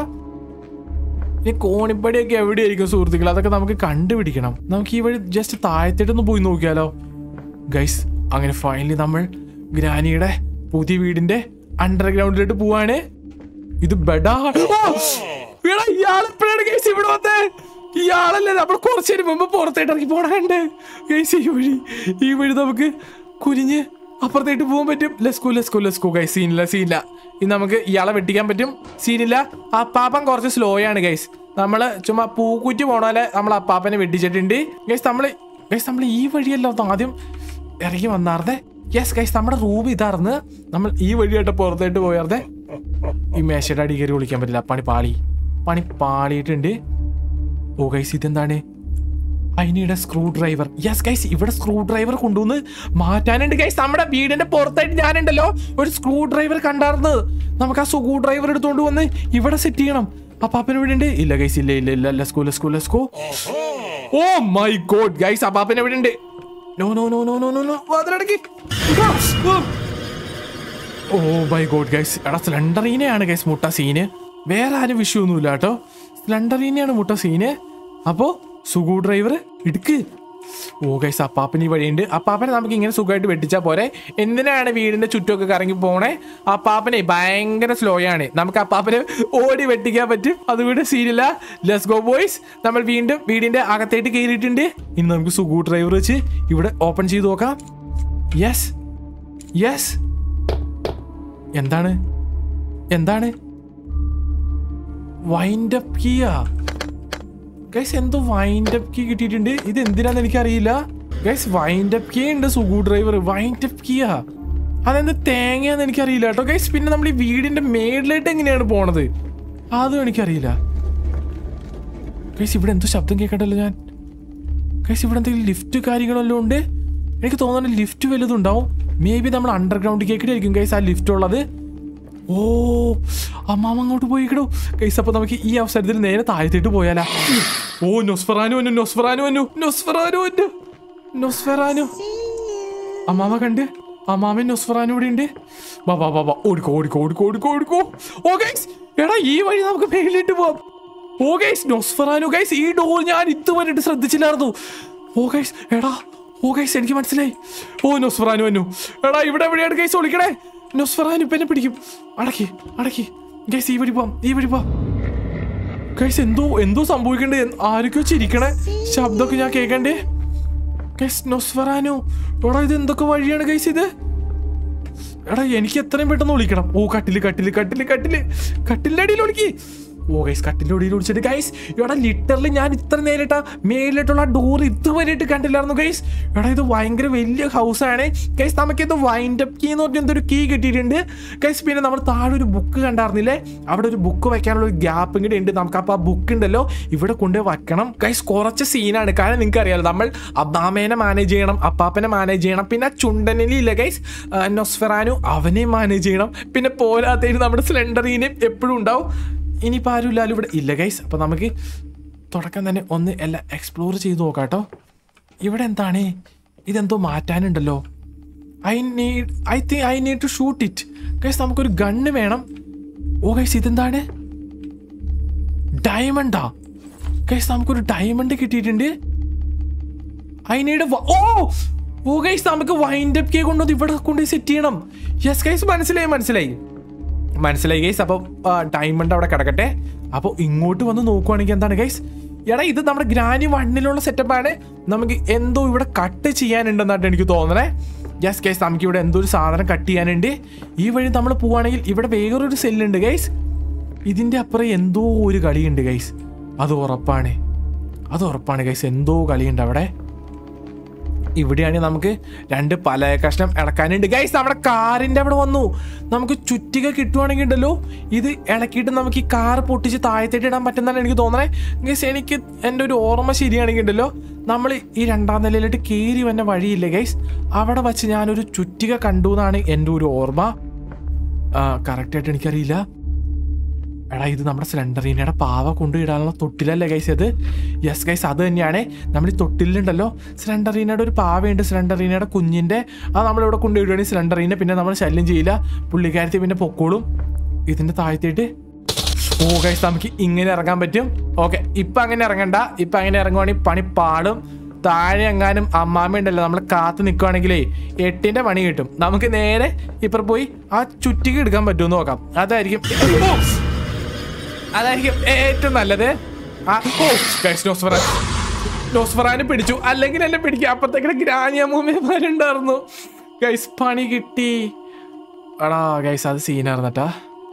ഈ കോണിപ്പടിയൊക്കെ എവിടെയായിരിക്കും സുഹൃത്തുക്കൾ അതൊക്കെ നമുക്ക് കണ്ടുപിടിക്കണം നമുക്ക് ഈ വഴി ജസ്റ്റ് താഴത്തേട്ടൊന്ന് പോയി നോക്കിയാലോ ഗൈസ് അങ്ങനെ ഫൈനലി നമ്മൾ ഗ്രാനിയുടെ പുതിയ വീടിന്റെ അണ്ടർഗ്രൗണ്ടിലോട്ട് പോവാണ് ഇത് ബെഡാ ഇയാളെപ്പോഴാണ് ഗൈസ് ഇവിടെ വന്നേ ഇയാളല്ലേ നമ്മൾ കുറച്ചു നേരം മുമ്പ് പുറത്തേട്ട് ഇറങ്ങി പോണണ്ട് ഗൈസ് ഈ വഴി ഈ വഴി നമുക്ക് കുനിഞ്ഞ് അപ്പുറത്തേട്ട് പോകാൻ പറ്റും ലെസ്കോ ലെസ്കോ ലെസ്കോ ഗൈസ് സീനില്ല സീനില്ല ഇനി നമുക്ക് ഇയാളെ വെട്ടിക്കാൻ പറ്റും സീനില്ല അപ്പാപ്പൻ കുറച്ച് സ്ലോ ആണ് ഗൈസ് നമ്മൾ ചുമ്മാ പൂക്കുറ്റി പോണ പോലെ നമ്മൾ അപ്പാപ്പനെ വെട്ടിച്ചിട്ടുണ്ട് ഗൈസ് നമ്മൾ ഗൈസ് നമ്മൾ ഈ വഴിയല്ലോ ആദ്യം ഇറങ്ങി വന്നാർന്നേ യെസ് ഗൈസ് നമ്മുടെ റൂം ഇതാർന്ന് നമ്മൾ ഈ വഴിയായിട്ട് പുറത്തേട്ട് പോയാർന്നേ ഈ മേശയുടെ അടി കയറി വിളിക്കാൻ പറ്റില്ല പണി പാളി പണി പാളിയിട്ടുണ്ട് ഓ ഗൈസ് ഇതെന്താണ് അതിനിടെ സ്ക്രൂ ഡ്രൈവർ യെസ് ഗൈസ് ഇവിടെ സ്ക്രൂ ഡ്രൈവർ കൊണ്ടുവന്ന് മാറ്റാനുണ്ട് ഗൈസ് നമ്മുടെ വീടിന്റെ പുറത്തായിട്ട് ഞാനുണ്ടല്ലോ ഒരു സ്ക്രൂ ഡ്രൈവർ കണ്ടാർന്ന് നമുക്ക് ആ സ്ക്രൂ ഡ്രൈവർ എടുത്തുകൊണ്ട് വന്ന് ഇവിടെ സെറ്റ് ചെയ്യണം അപ്പാപ്പന് ഇവിടെ ഉണ്ട് ഇല്ല ഗൈസ് ഇല്ല ഇല്ല ഇല്ല let's go let's go let's go oh my God guys അപ്പാപ്പന് ഇവിടെ ഉണ്ട് no no no no no no no അതിലടക്കി ഓ മൈ ഗോഡ് ഗൈസ് എടാ സ്ലണ്ടറീനെയാണ് ഗൈസ് മുട്ട സീന് വേറെ ആരും വിഷയമൊന്നുമില്ല കേട്ടോ സ്ലണ്ടറീനെയാണ് മുട്ട സീന് അപ്പോ സുഗു ഡ്രൈവർ ഇടുക്ക് ഓ ഗൈസ് അപ്പാപ്പന് ഈ വഴിയുണ്ട് അപ്പാപ്പനെ നമുക്ക് ഇങ്ങനെ സുഖമായിട്ട് വെട്ടിച്ചാൽ പോരെ എന്തിനാണ് വീടിന്റെ ചുറ്റുമൊക്കെ കറങ്ങി പോണേ അപ്പാപ്പനെ ഭയങ്കര സ്ലോ ആണ് നമുക്ക് അപ്പാപ്പനെ ഓടി വെട്ടിക്കാൻ പറ്റും അതുകൊണ്ട് സീനില്ല ലെസ് ഗോ ബോയ്സ് നമ്മൾ വീണ്ടും വീടിന്റെ അകത്തേട്ട് കയറിയിട്ടുണ്ട് ഇനി നമുക്ക് സുഗു ഡ്രൈവർ വെച്ച് ഇവിടെ ഓപ്പൺ ചെയ്ത് നോക്കാം യെസ് യെസ് എന്താണ് എന്താണ് വൈൻഡ് അപ്പ് കീയാ ഗൈസ് എന്തോ വൈൻഡ് അപ്പ് കീ കിട്ടിയിട്ടുണ്ട് ഇത് എന്തിനാന്ന് എനിക്കറിയില്ല ഗൈസ് വൈൻഡ് അപ്പ് കീ ഉണ്ട് സുഗു ഡ്രൈവർ വൈൻഡ് അപ്പ് കീയാ അതെന്ത് തേങ്ങയാന്ന് എനിക്കറിയില്ല കേട്ടോ ഗൈസ് പിന്നെ നമ്മൾ ഈ വീടിന്റെ മേളിലായിട്ട് എങ്ങനെയാണ് പോണത് അതും എനിക്കറിയില്ല ഗൈസ് ഇവിടെ എന്തോ ശബ്ദം കേൾക്കണ്ടല്ലോ ഞാൻ ഗൈസ് ഇവിടെ എന്തെങ്കിലും ലിഫ്റ്റ് കാര്യങ്ങളെല്ലാം ഉണ്ട് എനിക്ക് തോന്നുന്നു ലിഫ്റ്റ് വലുതുണ്ടാവും മേ ബി നമ്മൾ അണ്ടർഗ്രൗണ്ട് കേക്കിട്ടായിരിക്കും ഗൈസ് ആ ലിഫ്റ്റ് ഉള്ളത് ഓ അമ്മാമ അങ്ങോട്ട് പോയിക്കടോ ഗൈസ് അപ്പൊ നമുക്ക് ഈ അവസരത്തിൽ നേരെ താഴത്തേട്ട് പോയാലാ ഓ നൊസ്ഫറാനു വന്നു നൊസ്ഫറാനു വന്നു നൊസ്ഫറാനു വന്നു നൊസ്ഫറാനു അമ്മാമ കണ്ട് അമ്മാമൻ നൊസ്ഫറാനു ഇവിടെ ഉണ്ട് വാ വാ വാ വാ ഓടിക്കോ ഓടിക്കോ ഓടിക്കോ ഓടിക്കോ ഓടിക്കോ ഓ ഗൈസ് എടാ ഈ വഴി നമുക്ക് മേലിട്ട് പോവാം ഓ ഗൈസ് നൊസ്ഫറാനു ഗൈസ് ഈ ഡോർ ഞാൻ ഇതുവരെ ശ്രദ്ധിച്ചില്ലായിരുന്നു ഓ ഗൈസ് എടാ ഓ ഗൈസ് എനിക്ക് മനസ്സിലായി ഓ നൊസ്ഫറാനു വന്നു എടാ ഇവിടെ എവിടെയാണ് ഗൈസ് ഒളിക്കണേ നൊസ്ഫറാനു ഇപ്പൊ എന്നെ പിടിക്കും അടക്കി അടക്കി ഗൈസ് ഈ വഴി പോവാം ഈ വഴി പോവാം ഗൈസ് എന്തോ എന്തോ സംഭവിക്കണ്ടേ ആരൊക്കെയോ ചിരിക്കണേ ശബ്ദമൊക്കെ ഞാൻ കേൾക്കണ്ടേ ഗൈസ് നൊസ്ഫറാനു എടാ ഇത് എന്തൊക്കെ വഴിയാണ് ഗൈസ് ഇത് എടാ എനിക്ക് എത്രയും പെട്ടെന്ന് വിളിക്കണം ഓ കട്ടില് കട്ടില് കട്ടില് കട്ടില് കട്ടിലിന്റെ അടിയിൽ ഒളിക്ക് ഓ ഗൈസ് കട്ടിലിന്റെ അടിയിൽ ഒളിച്ചിട്ട് ഗൈസ് എടാ ലിറ്ററലി ഞാൻ ഇത്ര നേരിട്ട മേലിട്ടുള്ള ഡോർ ഇതുവരെയായിട്ട് കണ്ടില്ലായിരുന്നു ഗൈസ് എടാ ഇത് ഭയങ്കര വലിയ ഹൗസ് ആണ് ഗൈസ് നമുക്കിത് വൈൻഡ് അപ്പ് കീ എന്ന് പറഞ്ഞ എന്തൊരു കീ കിട്ടിയിട്ടുണ്ട് ഗൈസ് പിന്നെ നമ്മൾ താഴെ ഒരു ബുക്ക് കണ്ടായിരുന്നില്ലേ അവിടെ ഒരു ബുക്ക് വെക്കാനുള്ള ഒരു ഗ്യാപ്പ് കൂടി ഉണ്ട് നമുക്ക് അപ്പോൾ ആ ബുക്ക് ഉണ്ടല്ലോ ഇവിടെ കൊണ്ടുപോയി വെക്കണം ഗൈസ് കുറച്ച് സീനാണ് കാരണം നിങ്ങൾക്ക് അറിയാലോ നമ്മൾ അബ്ബാമേനെ മാനേജ് ചെയ്യണം അപ്പാപ്പനെ മാനേജ് ചെയ്യണം പിന്നെ ആ ചുണ്ടനിലില്ല ഗൈസ് നൊസ്ഫെറാനു അവനെ മാനേജ് ചെയ്യണം പിന്നെ പോരാത്തതിന് നമ്മുടെ സ്ലെൻഡറീനെയും എപ്പോഴും ഉണ്ടാവും ഇനിയിപ്പോൾ ആരും ഇല്ലാലും ഇവിടെ ഇല്ല ഗൈസ് അപ്പോൾ നമുക്ക് തുടക്കം തന്നെ ഒന്ന് എല്ലാം എക്സ്പ്ലോർ ചെയ്ത് നോക്കാം കേട്ടോ ഇവിടെ എന്താണ് ഇതെന്തോ മാറ്റാനുണ്ടല്ലോ I need I think I need to shoot it guys നമുക്കൊരു ഗണ്ണ് വേണം ഓ ഗൈസ് ഇതെന്താണ് ഡയമണ്ടാ ഗൈസ് നമുക്കൊരു ഡയമണ്ട് കിട്ടിയിട്ടുണ്ട് I need oh oh guys നമുക്ക് വൈൻഡ് അപ്പ് കേ കൊണ്ടുവന്ന് ഇവിടെ കൊണ്ട് സെറ്റ് ചെയ്യണം യെസ് ഗൈസ് മനസ്സിലായി മനസ്സിലായി മനസ്സിലായി ഗൈസ് അപ്പോൾ ഡയമണ്ട് അവിടെ കിടക്കട്ടെ അപ്പോൾ ഇങ്ങോട്ട് വന്ന് നോക്കുവാണെങ്കിൽ എന്താണ് ഗൈസ് എടാ ഇത് നമ്മുടെ ഗ്രാനി വണ്ണിലുള്ള സെറ്റപ്പാണ് നമുക്ക് എന്തോ ഇവിടെ കട്ട് ചെയ്യാനുണ്ടെന്നായിട്ട് എനിക്ക് തോന്നണേ യെസ് ഗൈസ് നമുക്ക് ഇവിടെ എന്തോ ഒരു സാധനം കട്ട് ചെയ്യാനുണ്ട് ഈ വഴി നമ്മൾ പോവുകയാണെങ്കിൽ ഇവിടെ വേറൊരു സെല്ലുണ്ട് ഗൈസ് ഇതിൻ്റെ അപ്പുറം എന്തോ ഒരു കളിയുണ്ട് ഗൈസ് അത് ഉറപ്പാണ് അത് ഉറപ്പാണ് ഗൈസ് എന്തോ കളിയുണ്ട് അവിടെ ഇവിടെയാണെങ്കിൽ നമുക്ക് രണ്ട് പല കഷ്ണം ഇളക്കാനുണ്ട് ഗൈസ് നമ്മുടെ കാറിന്റെ അവിടെ വന്നു നമുക്ക് ചുറ്റിക കിട്ടുവാണെങ്കിൽ ഉണ്ടല്ലോ ഇത് ഇളക്കിയിട്ട് നമുക്ക് ഈ കാർ പൊട്ടിച്ച് താഴത്തേട്ട് ഇടാൻ പറ്റുന്നതാണ് എനിക്ക് തോന്നണേ ഗൈസ് എനിക്ക് എൻ്റെ ഒരു ഓർമ്മ ശരിയാണെങ്കിൽ ഉണ്ടല്ലോ നമ്മൾ ഈ രണ്ടാം നിലയിലോട്ട് കയറി വന്ന വഴിയില്ലേ ഗൈസ് അവിടെ വച്ച് ഞാനൊരു ചുറ്റിക കണ്ടു എന്നാണ് എൻ്റെ ഒരു ഓർമ്മ കറക്റ്റായിട്ട് എനിക്കറിയില്ല എടാ ഇത് നമ്മുടെ സിലിണ്ടറിനയുടെ പാവ കൊണ്ടുപോയിടാനുള്ള തൊട്ടിലല്ലേ ഗൈസ് അത് യെസ് ഗൈസ് അത് തന്നെയാണ് നമ്മൾ ഈ തൊട്ടിലുണ്ടല്ലോ സിലിണ്ടറീനയുടെ ഒരു പാവയുണ്ട് സിലിണ്ടറീനയുടെ കുഞ്ഞിൻ്റെ അത് നമ്മളിവിടെ കൊണ്ടുപോയിടുകയാണെങ്കിൽ സിലിണ്ടറീനെ പിന്നെ നമ്മൾ ശല്യം ചെയ്യില്ല പുള്ളിക്കാരത്തി പിന്നെ പൊക്കോളും ഇതിൻ്റെ താഴ്ത്തിയിട്ട് ഓ ഗൈസ് നമുക്ക് ഇങ്ങനെ ഇറങ്ങാൻ പറ്റും ഓക്കെ ഇപ്പം അങ്ങനെ ഇറങ്ങണ്ട ഇപ്പം അങ്ങനെ ഇറങ്ങുവാണെങ്കിൽ പണി പാടും താഴെ എങ്ങാനും അമ്മാമ്മ ഉണ്ടല്ലോ നമ്മൾ കാത്തു നിൽക്കുവാണെങ്കിലേ എട്ടിന്റെ പണി കിട്ടും നമുക്ക് നേരെ ഇപ്പുറം പോയി ആ ചുറ്റിക്ക് എടുക്കാൻ പറ്റുമെന്ന് നോക്കാം അതായിരിക്കും ഓ! അതായിരിക്കും ഏറ്റവും നല്ലത് ആ, ഓ, ഗൈസ്, നോസ്ഫെറാൻ. നോസ്ഫെറാനെ പിടിച്ചു അല്ലെങ്കിൽ എന്നെ പിടിക്കുക അപ്പത്തേക്കിടെ ഗ്രാനിയമ്മൂമ്മമാരുണ്ടായിരുന്നു ഗൈസ് പണി കിട്ടി എടാ ഗൈസ് അത് സീനായിരുന്നട്ടാ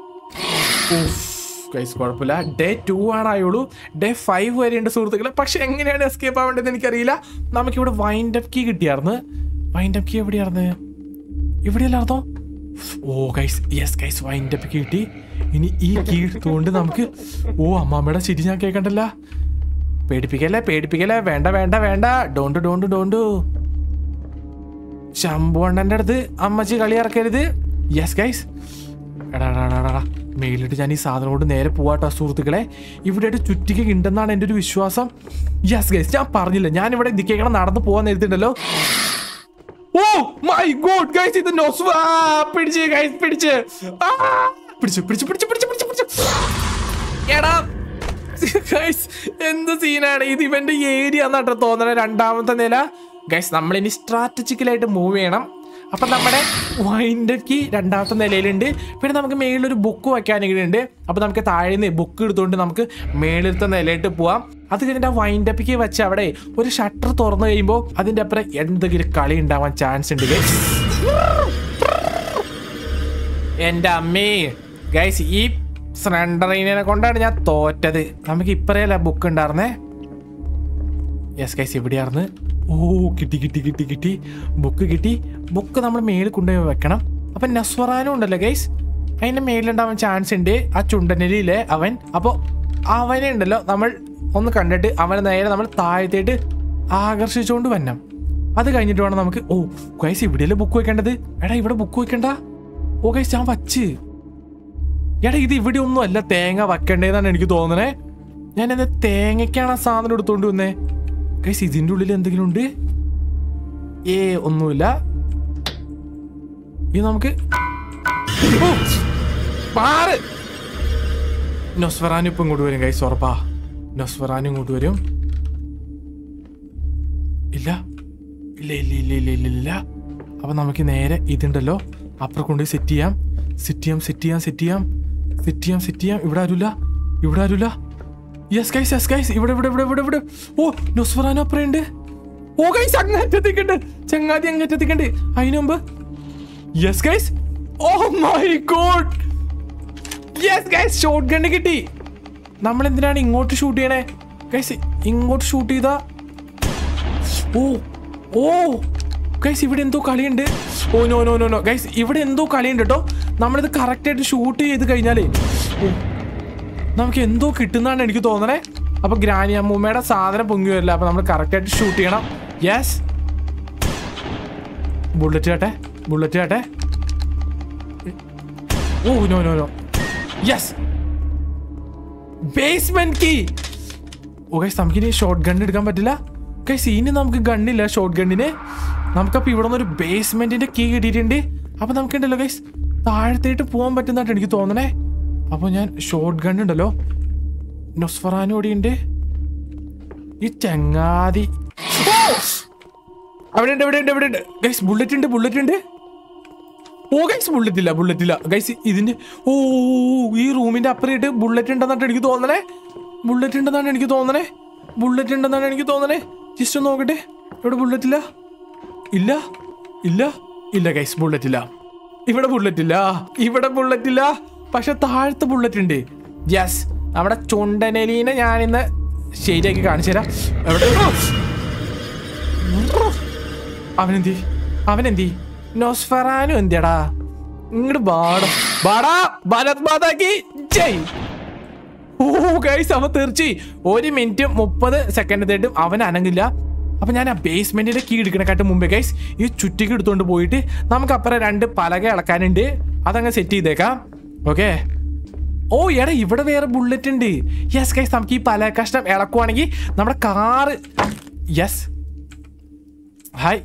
ഗൈസ് കുഴപ്പമില്ല ഡേ ടു ആണായുള്ളൂ ഡേ ഫൈവ് വരെയുണ്ട് സുഹൃത്തുക്കളെ പക്ഷെ എങ്ങനെയാണ് എസ്കേപ്പ് ആവേണ്ടത് എനിക്കറിയില്ല നമുക്കിവിടെ വൈൻഡ് അപ്പ് കീ കിട്ടിയായിരുന്നു വൈൻഡ് അപ്പ് കീ എവിടെയായിരുന്നു ഇവിടെയല്ലായിരുന്നോ oh guys yes guys wind up കിട്ടി ഇനി ഈ കീ എടുത്തുകൊണ്ട് നമുക്ക് ഓ അമ്മാമ്മയുടെ ചിരി ഞാൻ കേൾക്കണ്ടല്ല പേടിപ്പിക്കല്ലേ പേടിപ്പിക്കല്ലേ വേണ്ട വേണ്ട വേണ്ട ഡോണ്ട് ഡോണ്ട് ഡോണ്ട് ശംഭുവണ്ണൻ്റെ അടുത്ത് അമ്മച്ചി കളി ഇറക്കരുത് യെസ് ഗൈസ് എടാ എടാ എടാ, എടാ മെയിലിട്ട് ഞാൻ ഈ സാധനം കൊണ്ട് നേരെ പോവാട്ടോ സുഹൃത്തുക്കളെ ഇവിടെ ചുറ്റിക്ക് ഉണ്ടെന്നാണ് എൻ്റെ ഒരു വിശ്വാസം യെസ് ഗൈസ് ഞാൻ പറഞ്ഞില്ല ഞാൻ ഇവിടെ ഇതിക്കേക്കണം നടന്ന് പോകാൻ നേരത്തുണ്ടല്ലോ ഓ മൈ ഗോഡ് ഗൈസ് ഇത് നോസ് പിടിച്ച് ഗൈസ് പിടിച്ച് ആ, പിടിച്ചു പിടിച്ചു പിടിച്ചു പിടിച്ചു പിടിച്ചു പിടിച്ചു എടാ ഗൈസ് എന്ത് സീനാണ് ഇത് ഇവന്റെ ഏരിയ എന്നാട്ടോ തോന്നണ രണ്ടാമത്തെ നില ഗൈസ് നമ്മൾ ഇനി സ്ട്രാറ്റജിക്കലായിട്ട് മൂവ് ചെയ്യണം അപ്പൊ നമ്മുടെ വൈൻഡക്ക് രണ്ടാമത്തെ നിലയിലുണ്ട് പിന്നെ നമുക്ക് മേളിലൊരു ബുക്ക് വെക്കാനെങ്കിലും അപ്പൊ നമുക്ക് താഴെ നിന്ന് ബുക്ക് എടുത്തുകൊണ്ട് നമുക്ക് മേളിലത്തെ നിലയിട്ട് പോവാം അത് കഴിഞ്ഞിട്ട് ആ വൈൻഡപ്പിക്ക് വെച്ച് അവിടെ ഒരു ഷട്ടർ തുറന്നു കഴിയുമ്പോൾ അതിന്റെ അപ്പുറം എന്തെങ്കിലും കളി ഉണ്ടാവാൻ ചാൻസ് ഉണ്ട് ഗൈസ് എൻ്റെ അമ്മേ ഗൈസ് ഈ സ്ലണ്ടറിനെ കൊണ്ടാണ് ഞാൻ തോറ്റത് നമുക്ക് ഇപ്പറയല്ല ബുക്ക് ഉണ്ടായിരുന്നേ യെസ് ഗൈസ് എവിടെയായിരുന്നു ഓ കിട്ടി കിട്ടി കിട്ടി കിട്ടി ബുക്ക് കിട്ടി ബുക്ക് നമ്മൾ മേളിൽ കൊണ്ടുപോയി വെക്കണം അപ്പൊ നസ്വറാനും ഉണ്ടല്ലോ ഗൈസ് അതിന്റെ മേലിലുണ്ടാവാൻ ചാൻസ് ഉണ്ട് ആ ചുണ്ടനലിയിലെ അവൻ അപ്പോൾ അവനെ ഉണ്ടല്ലോ നമ്മൾ ഒന്ന് കണ്ടിട്ട് അവനെ നേരെ നമ്മൾ താഴത്തേട്ട് ആകർഷിച്ചുകൊണ്ട് വരണം അത് കഴിഞ്ഞിട്ട് വേണം നമുക്ക് ഓ ഗൈസ് ഇവിടെയല്ലേ ബുക്ക് വെക്കേണ്ടത് എടാ ഇവിടെ ബുക്ക് വെക്കണ്ട ഓ ഗൈസ് ഞാൻ വച്ച് എടാ ഇത് ഇവിടെ ഒന്നും അല്ല തേങ്ങ വെക്കണ്ടേന്നാണ് എനിക്ക് തോന്നണേ ഞാൻ എന്താ തേങ്ങയ്ക്കാണ് ആ സാധനം എടുത്തോണ്ട് വന്നേ ഗൈസ് ഇതിന്റെ ഉള്ളിൽ എന്തെങ്കിലും ഉണ്ട് ഏ ഒന്നുമില്ല ഇത് നമുക്ക് ഓ, മാറ് നൊസ്ഫറാനും ഇപ്പം ഇങ്ങോട്ട് വരും ഗൈസ് ഉറപ്പാ നൊസ്ഫറാനും ഇങ്ങോട്ട് വരും ഇല്ല ഇല്ല ഇല്ല ഇല്ല ഇല്ല ഇല്ല ഇല്ല അപ്പൊ നമുക്ക് നേരെ ഇതുണ്ടല്ലോ അപ്പുറം കൊണ്ട് സെറ്റ് ചെയ്യാം സെറ്റ് ചെയ്യാം സെറ്റ് ചെയ്യാം സെറ്റ് ചെയ്യാം സെറ്റ് ചെയ്യാം സെറ്റ് ചെയ്യാം ഇവിടെ ആരുമില്ല ഇവിടെ ആരുമില്ല യെസ് ഗൈസ് യെസ് ഗൈസ് ഇവിടെ ഇവിടെ ഇവിടെ ഇവിടെ ഇവിടെ ഓ നൊസ്ഫറാനോ അപ്പുറം ഉണ്ട് ഓ ഗൈസ് അങ്ങറ്റത്തേക്കുണ്ട് ചങ്ങാതി അങ്ങറ്റത്തേക്കുണ്ട് അതിനു മുമ്പ് yes guys oh my god yes guys shotgun കിട്ടി നമ്മൾ എന്തിനാണ് ഇങ്ങോട്ട് ഷൂട്ട് ചെയ്യണേ ഗൈസ് ഇങ്ങോട്ട് ഷൂട്ട് ചെയ്താ ഓ ഓ ഗൈസ് ഇവിടെ എന്തോ കളിയുണ്ട് oh no no no no guys ഇവിടെ എന്തോ കളിയുണ്ട് കേട്ടോ നമ്മളിത് കറക്റ്റായിട്ട് ഷൂട്ട് ചെയ്ത് കഴിഞ്ഞാലേ ഓ നമുക്ക് എന്തോ കിട്ടുന്നതാണ് എനിക്ക് തോന്നണേ അപ്പൊ ഗ്രാനി അമ്മൂമ്മയുടെ സാധനം പൊങ്ങി വരില്ല അപ്പൊ നമ്മൾ കറക്റ്റായിട്ട് ഷൂട്ട് ചെയ്യണം യെസ് ബുള്ളറ്റ് കേട്ടെ ബുള്ളറ്റ് കേട്ടെ oh no no no yes basement key oh guys നമുക്കിനി ഷോർട്ട് ഗൺ എടുക്കാൻ പറ്റില്ല ഗൈസ് ഇനി നമുക്ക് ഗണ്ണില്ല ഷോർട്ട് ഗണ്ണിന് നമുക്കപ്പോൾ ഇവിടെ നിന്ന് ഒരു ബേസ്മെന്റിന്റെ കീ കിട്ടിയിട്ടുണ്ട് അപ്പൊ നമുക്കുണ്ടല്ലോ ഗൈസ് താഴത്തേട്ട് പോകാൻ പറ്റുന്നതായിട്ട് എനിക്ക് തോന്നണേ അപ്പോൾ ഞാൻ ഷോർട്ട് ഗൺ ഉണ്ടല്ലോ നൊസ്ഫറാനും ഓടിയുണ്ട് ഈ ചങ്ങാതി ഓ! അവിടെ ഉണ്ട് ഇവിടെ ഉണ്ട് ഇവിടെ ഉണ്ട് ഗൈസ് ബുള്ളറ്റ് ഉണ്ട് ബുള്ളറ്റ് ഉണ്ട് ഓ ഗൈസ് ബുള്ളറ്റ് ഇല്ല ബുള്ളറ്റ് ഇല്ല ഗൈസ് ഇതിന്റെ ഓ ഈ റൂമിന്റെ അപ്പുറമായിട്ട് ബുള്ളറ്റ് ഉണ്ടെന്നാണ് എനിക്ക് തോന്നണേ ബുള്ളറ്റ് ഉണ്ടെന്നാണ് എനിക്ക് തോന്നണേ ബുള്ളറ്റ് ഉണ്ടെന്നാണ് എനിക്ക് തോന്നണേ ജസ്റ്റ് ഒന്ന് നോക്കട്ടെ ഇവിടെ ബുള്ളറ്റ് ഇല്ല ഇല്ല ഇല്ല ഇല്ല ഗൈസ് ബുള്ളറ്റ് ഇല്ല ഇവിടെ ബുള്ളറ്റ് ഇല്ല ഇവിടെ ബുള്ളറ്റ് ഇല്ല പക്ഷെ താഴത്തെ ബുള്ളറ്റ് ഉണ്ട് യെസ് നമ്മുടെ ചുണ്ടനലീനെ ഞാനിന്ന് ശരിയാക്കി കാണിച്ചു തരാം എവിടെ അവനെന്തി അവനെന്തി നൊസ്ഫറാനും എന്തിയടാ ഇങ്ങോട്ട് ബാടാ ബാടാ ഭാരത് മാതാക്കി ജയ് ഓ ഗൈസ് അവൻ തീർച്ചയായി ഒരു മിനിറ്റ് മുപ്പത് സെക്കൻഡ് തേട്ടും അവൻ അനങ്ങില്ല അപ്പൊ ഞാൻ ആ ബേസ്മെന്റിന്റെ കീ എടുക്കണക്കാട്ട് മുമ്പേ ഗൈസ് ഈ ചുറ്റിക്ക് എടുത്തോണ്ട് പോയിട്ട് നമുക്ക് അപ്പുറം രണ്ട് പലക ഇളക്കാനുണ്ട് അതങ്ങ് സെറ്റ് ചെയ്തേക്കാം ഓക്കെ ഓ എടാ ഇവിടെ വേറെ ബുള്ളറ്റ് ഉണ്ട് യെസ് ഗൈസ് നമുക്ക് ഈ പല കഷ്ണം ഇളക്കുവാണെങ്കിൽ നമ്മുടെ car yes hi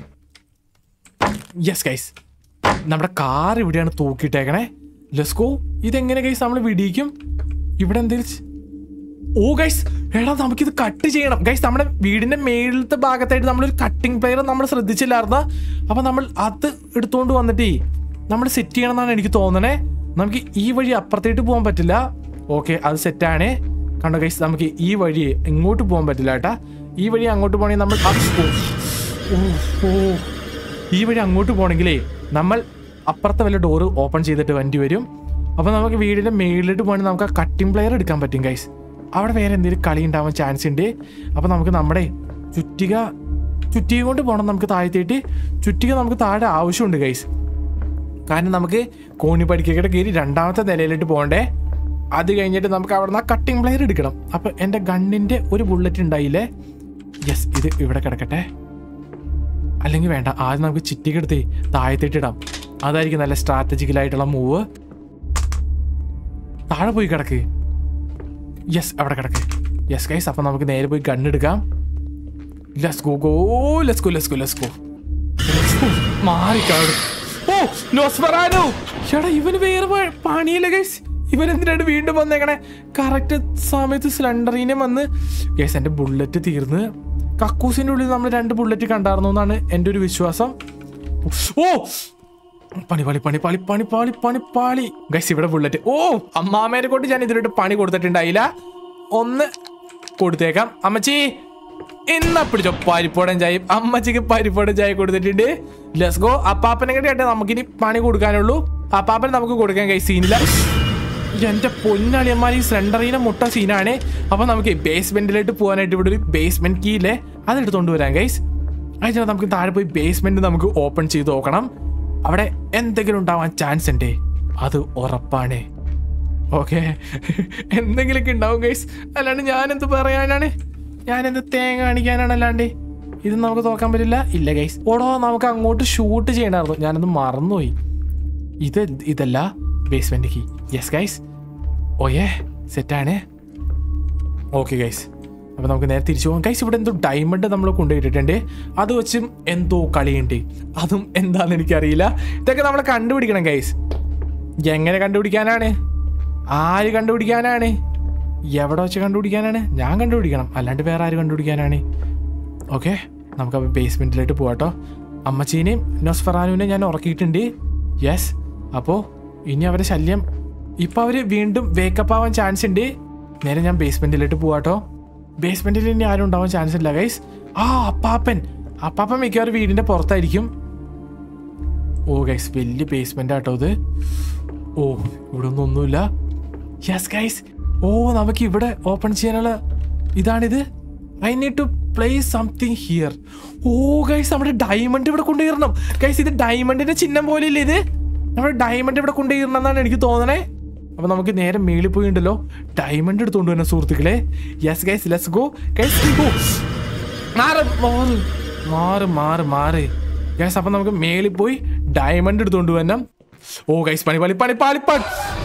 yes guys നമ്മുടെ കാർ ഇവിടെയാണ് തൂക്കിയിട്ടേക്കണേ ലെസ്കോ ഇതെങ്ങനെ ഗൈസ് നമ്മൾ വിടിയിക്കും ഇവിടെ എന്തെങ്കിലും ഓ ഗൈസ് എടാ നമുക്കിത് കട്ട് ചെയ്യണം ഗൈസ് നമ്മുടെ വീടിന്റെ മേളിലത്തെ ഭാഗത്തായിട്ട് നമ്മളൊരു കട്ടിംഗ് പ്ലെയർ നമ്മൾ ശ്രദ്ധിച്ചില്ലായിരുന്ന അപ്പൊ നമ്മൾ അത് എടുത്തുകൊണ്ട് വന്നിട്ടേ നമ്മൾ സെറ്റ് ചെയ്യണം എന്നാണ് എനിക്ക് തോന്നണേ നമുക്ക് ഈ വഴി അപ്പുറത്തേട്ട് പോകാൻ പറ്റില്ല ഓക്കെ അത് സെറ്റാണ് കണ്ടോ ഗൈസ് നമുക്ക് ഈ വഴി ഇങ്ങോട്ട് പോകാൻ പറ്റില്ല കേട്ടാ ഈ വഴി അങ്ങോട്ട് പോകണമെങ്കിൽ നമ്മൾ അത് ഓ, ഓ, ഓ. ഈ വഴി അങ്ങോട്ട് പോകണമെങ്കിലേ നമ്മൾ അപ്പുറത്തെ വല്ല ഡോറ് ഓപ്പൺ ചെയ്തിട്ട് വണ്ടി വരും അപ്പോൾ നമുക്ക് വീടിൻ്റെ മേളിലോട്ട് പോകണമെങ്കിൽ നമുക്ക് ആ കട്ടിംഗ് പ്ലെയർ എടുക്കാൻ പറ്റും ഗൈസ് അവിടെ വേറെ എന്തെങ്കിലും കളി ഉണ്ടാവാൻ ചാൻസ് ഉണ്ട് അപ്പോൾ നമുക്ക് നമ്മുടെ ചുറ്റിക ചുറ്റിക കൊണ്ട് പോകണം നമുക്ക് താഴത്തേട്ട് ചുറ്റിക നമുക്ക് താഴെ ആവശ്യമുണ്ട് ഗൈസ് കാരണം നമുക്ക് കോണി പഠിക്കയുടെ കയറി രണ്ടാമത്തെ നിലയിലോട്ട് പോകണ്ടേ അത് കഴിഞ്ഞിട്ട് നമുക്ക് അവിടെ നിന്ന് ആ കട്ടിംഗ് പ്ലെയർ എടുക്കണം അപ്പോൾ എൻ്റെ ഗണ്ണിൻ്റെ ഒരു ബുള്ളറ്റ് ഉണ്ടായില്ലേ യെസ് ഇത് ഇവിടെ കിടക്കട്ടെ അല്ലെങ്കിൽ വേണ്ട ആദ്യം നമുക്ക് ചിറ്റിക്കെടുത്ത് താഴത്തേട്ടിടാം അതായിരിക്കും നല്ല സ്ട്രാറ്റജിക്കലായിട്ടുള്ള മൂവ് താഴെ പോയി കിടക്ക് യെസ് അവിടെ കിടക്ക് യെസ് ഗൈസ് അപ്പം നമുക്ക് നേരെ പോയി ഗണ്ണെടുക്കാം let's go go let's go let's go let's go മാറിക്കാട് ഓ നോസ്ഫറാനോ ചേട്ടാ ഇവന് വേറെ പ- പണിയില്ല ഗൈസ് ഇവൻ എന്തിനാണ് വീണ്ടും വന്നേക്കണേ കറക്റ്റ് സമയത്ത് സിലിണ്ടറിനെ വന്ന് ഗൈസ് എൻ്റെ ബുള്ളറ്റ് തീർന്ന് കക്കൂസിൻ്റെ ഉള്ളിൽ നമ്മൾ രണ്ട് ബുള്ളറ്റ് കണ്ടായിരുന്നു എന്നാണ് എൻ്റെ ഒരു വിശ്വാസം ഓ പണി പണി പണി പണി പണി പാളി പണി പാളി ഗൈസ് ഇവിടെ ബുള്ളറ്റ് ഓ അമ്മാമേനെ കൊണ്ട് ഞാൻ ഇതിലോട്ട് പണി കൊടുത്തിട്ടുണ്ടായില്ല ഒന്ന് കൊടുത്തേക്കാം അമ്മച്ചി എന്നാ പിടിച്ചോ പരിപ്പോടൻ ചായ അമ്മച്ചിക്ക് പരിപ്പോടൻ ചായ കൊടുത്തിട്ടുണ്ട് ലെസ് ഗോ അപ്പാപ്പനെ കേട്ടെ നമുക്കിനി പണി കൊടുക്കാനുള്ളൂ അപ്പാപ്പൻ നമുക്ക് കൊടുക്കാൻ കൈ സീനില്ല എന്റെ പൊന്നളിയന്മാർ ഈ സിലിണ്ടറിനെ മുട്ട സീനാണ് അപ്പൊ നമുക്ക് ബേസ്മെന്റിലോട്ട് പോകാനായിട്ട് ഇവിടെ ഒരു ബേസ്മെന്റ് കീ ഇല്ലേ അതെടുത്തോണ്ട് വരാം ഗൈസ് അതിന് നമുക്ക് താഴെ പോയി ബേസ്മെന്റ് നമുക്ക് ഓപ്പൺ ചെയ്ത് നോക്കണം അവിടെ എന്തെങ്കിലും ഉണ്ടാവാൻ ചാൻസ് ഉണ്ട് അത് ഉറപ്പാണ് ഓക്കെ എന്തെങ്കിലുമൊക്കെ ഉണ്ടാവും ഗൈസ് അല്ലാണ്ട് ഞാനെന്ത് പറയാനാണ് ഞാനെന്ത് തേങ്ങ കാണിക്കാനാണ് അല്ലാണ്ട് ഇത് നമുക്ക് നോക്കാൻ പറ്റില്ല ഇല്ല ഗൈസ് ഓടോ നമുക്ക് അങ്ങോട്ട് ഷൂട്ട് ചെയ്യണമായിരുന്നു ഞാനത് മറന്നുപോയി ഇത് ഇതല്ല ബേസ്മെന്റ് കീ യെസ് ഗൈസ് ഓയേ സെറ്റാണ് ഓക്കെ ഗൈസ് അപ്പോൾ നമുക്ക് നേരെ തിരിച്ചു പോകാം ഗൈസ് ഇവിടെ എന്തോ ഡയമണ്ട് നമ്മൾ കൊണ്ടുപോയിട്ടുണ്ട് അത് വെച്ചും എന്തോ കളിയുണ്ട് അതും എന്താണെന്ന് എനിക്കറിയില്ല ഇതൊക്കെ നമ്മൾ കണ്ടുപിടിക്കണം ഗൈസ് എങ്ങനെ കണ്ടുപിടിക്കാനാണ് ആര് കണ്ടുപിടിക്കാനാണ് എവിടെ വെച്ച് കണ്ടുപിടിക്കാനാണ് ഞാൻ കണ്ടുപിടിക്കണം അല്ലാണ്ട് വേറെ ആര് കണ്ടുപിടിക്കാനാണ് ഓക്കെ നമുക്ക് അപ്പോൾ ബേസ്മെൻറ്റിലോട്ട് പോവാട്ടോ അമ്മച്ചീനെയും നൊസ്ഫറാനുവിനെ ഞാൻ ഉറക്കിയിട്ടുണ്ട് യെസ് അപ്പോൾ ഇനി അവരെ ശല്യം ഇപ്പം അവർ വീണ്ടും വേക്കപ്പ് ആവാൻ ചാൻസ് ഉണ്ട് നേരെ ഞാൻ ബേസ്മെൻറ്റിലോട്ട് പോവാട്ടോ ബേസ്മെൻറ്റിൽ ഇനി ആരും ഉണ്ടാവാൻ ചാൻസ് ഇല്ല ഗൈസ് ആ അപ്പാപ്പൻ അപ്പാപ്പൻ മിക്കവാറും വീടിൻ്റെ പുറത്തായിരിക്കും ഓ ഗൈസ് വലിയ ബേസ്മെന്റ് ആട്ടോ ഇത് ഓ ഇവിടെ ഒന്നും ഒന്നുമില്ല യെസ് ഗൈസ് ഓ നമുക്ക് ഇവിടെ ഓപ്പൺ ചെയ്യാനുള്ള ഇതാണിത് I need to play something here oh guys നമ്മുടെ ഡയമണ്ട് ഇവിടെ കൊണ്ടുവരണം ഗൈസ് ഇത് ഡയമണ്ടിന്റെ ചിഹ്നം പോലെ ഇല്ലേ ഇത് നമ്മുടെ ഡയമണ്ട് ഇവിടെ കൊണ്ടുവരണം എന്നാണ് എനിക്ക് തോന്നണേ അപ്പൊ നമുക്ക് നേരെ മേളിൽ പോയിണ്ടല്ലോ ഡയമണ്ട് എടുത്തോണ്ട് വരണം സുഹൃത്തുക്കളെ yes guys let's go guys go മാറ് മാറ് മാറ് മാറ് മാറ് ഗൈസ് അപ്പൊ നമുക്ക് മേളിൽ പോയി ഡയമണ്ട് എടുത്തോണ്ട് വരണം ഓ ഗൈസ് പണി പണി പണി പാളി പാടി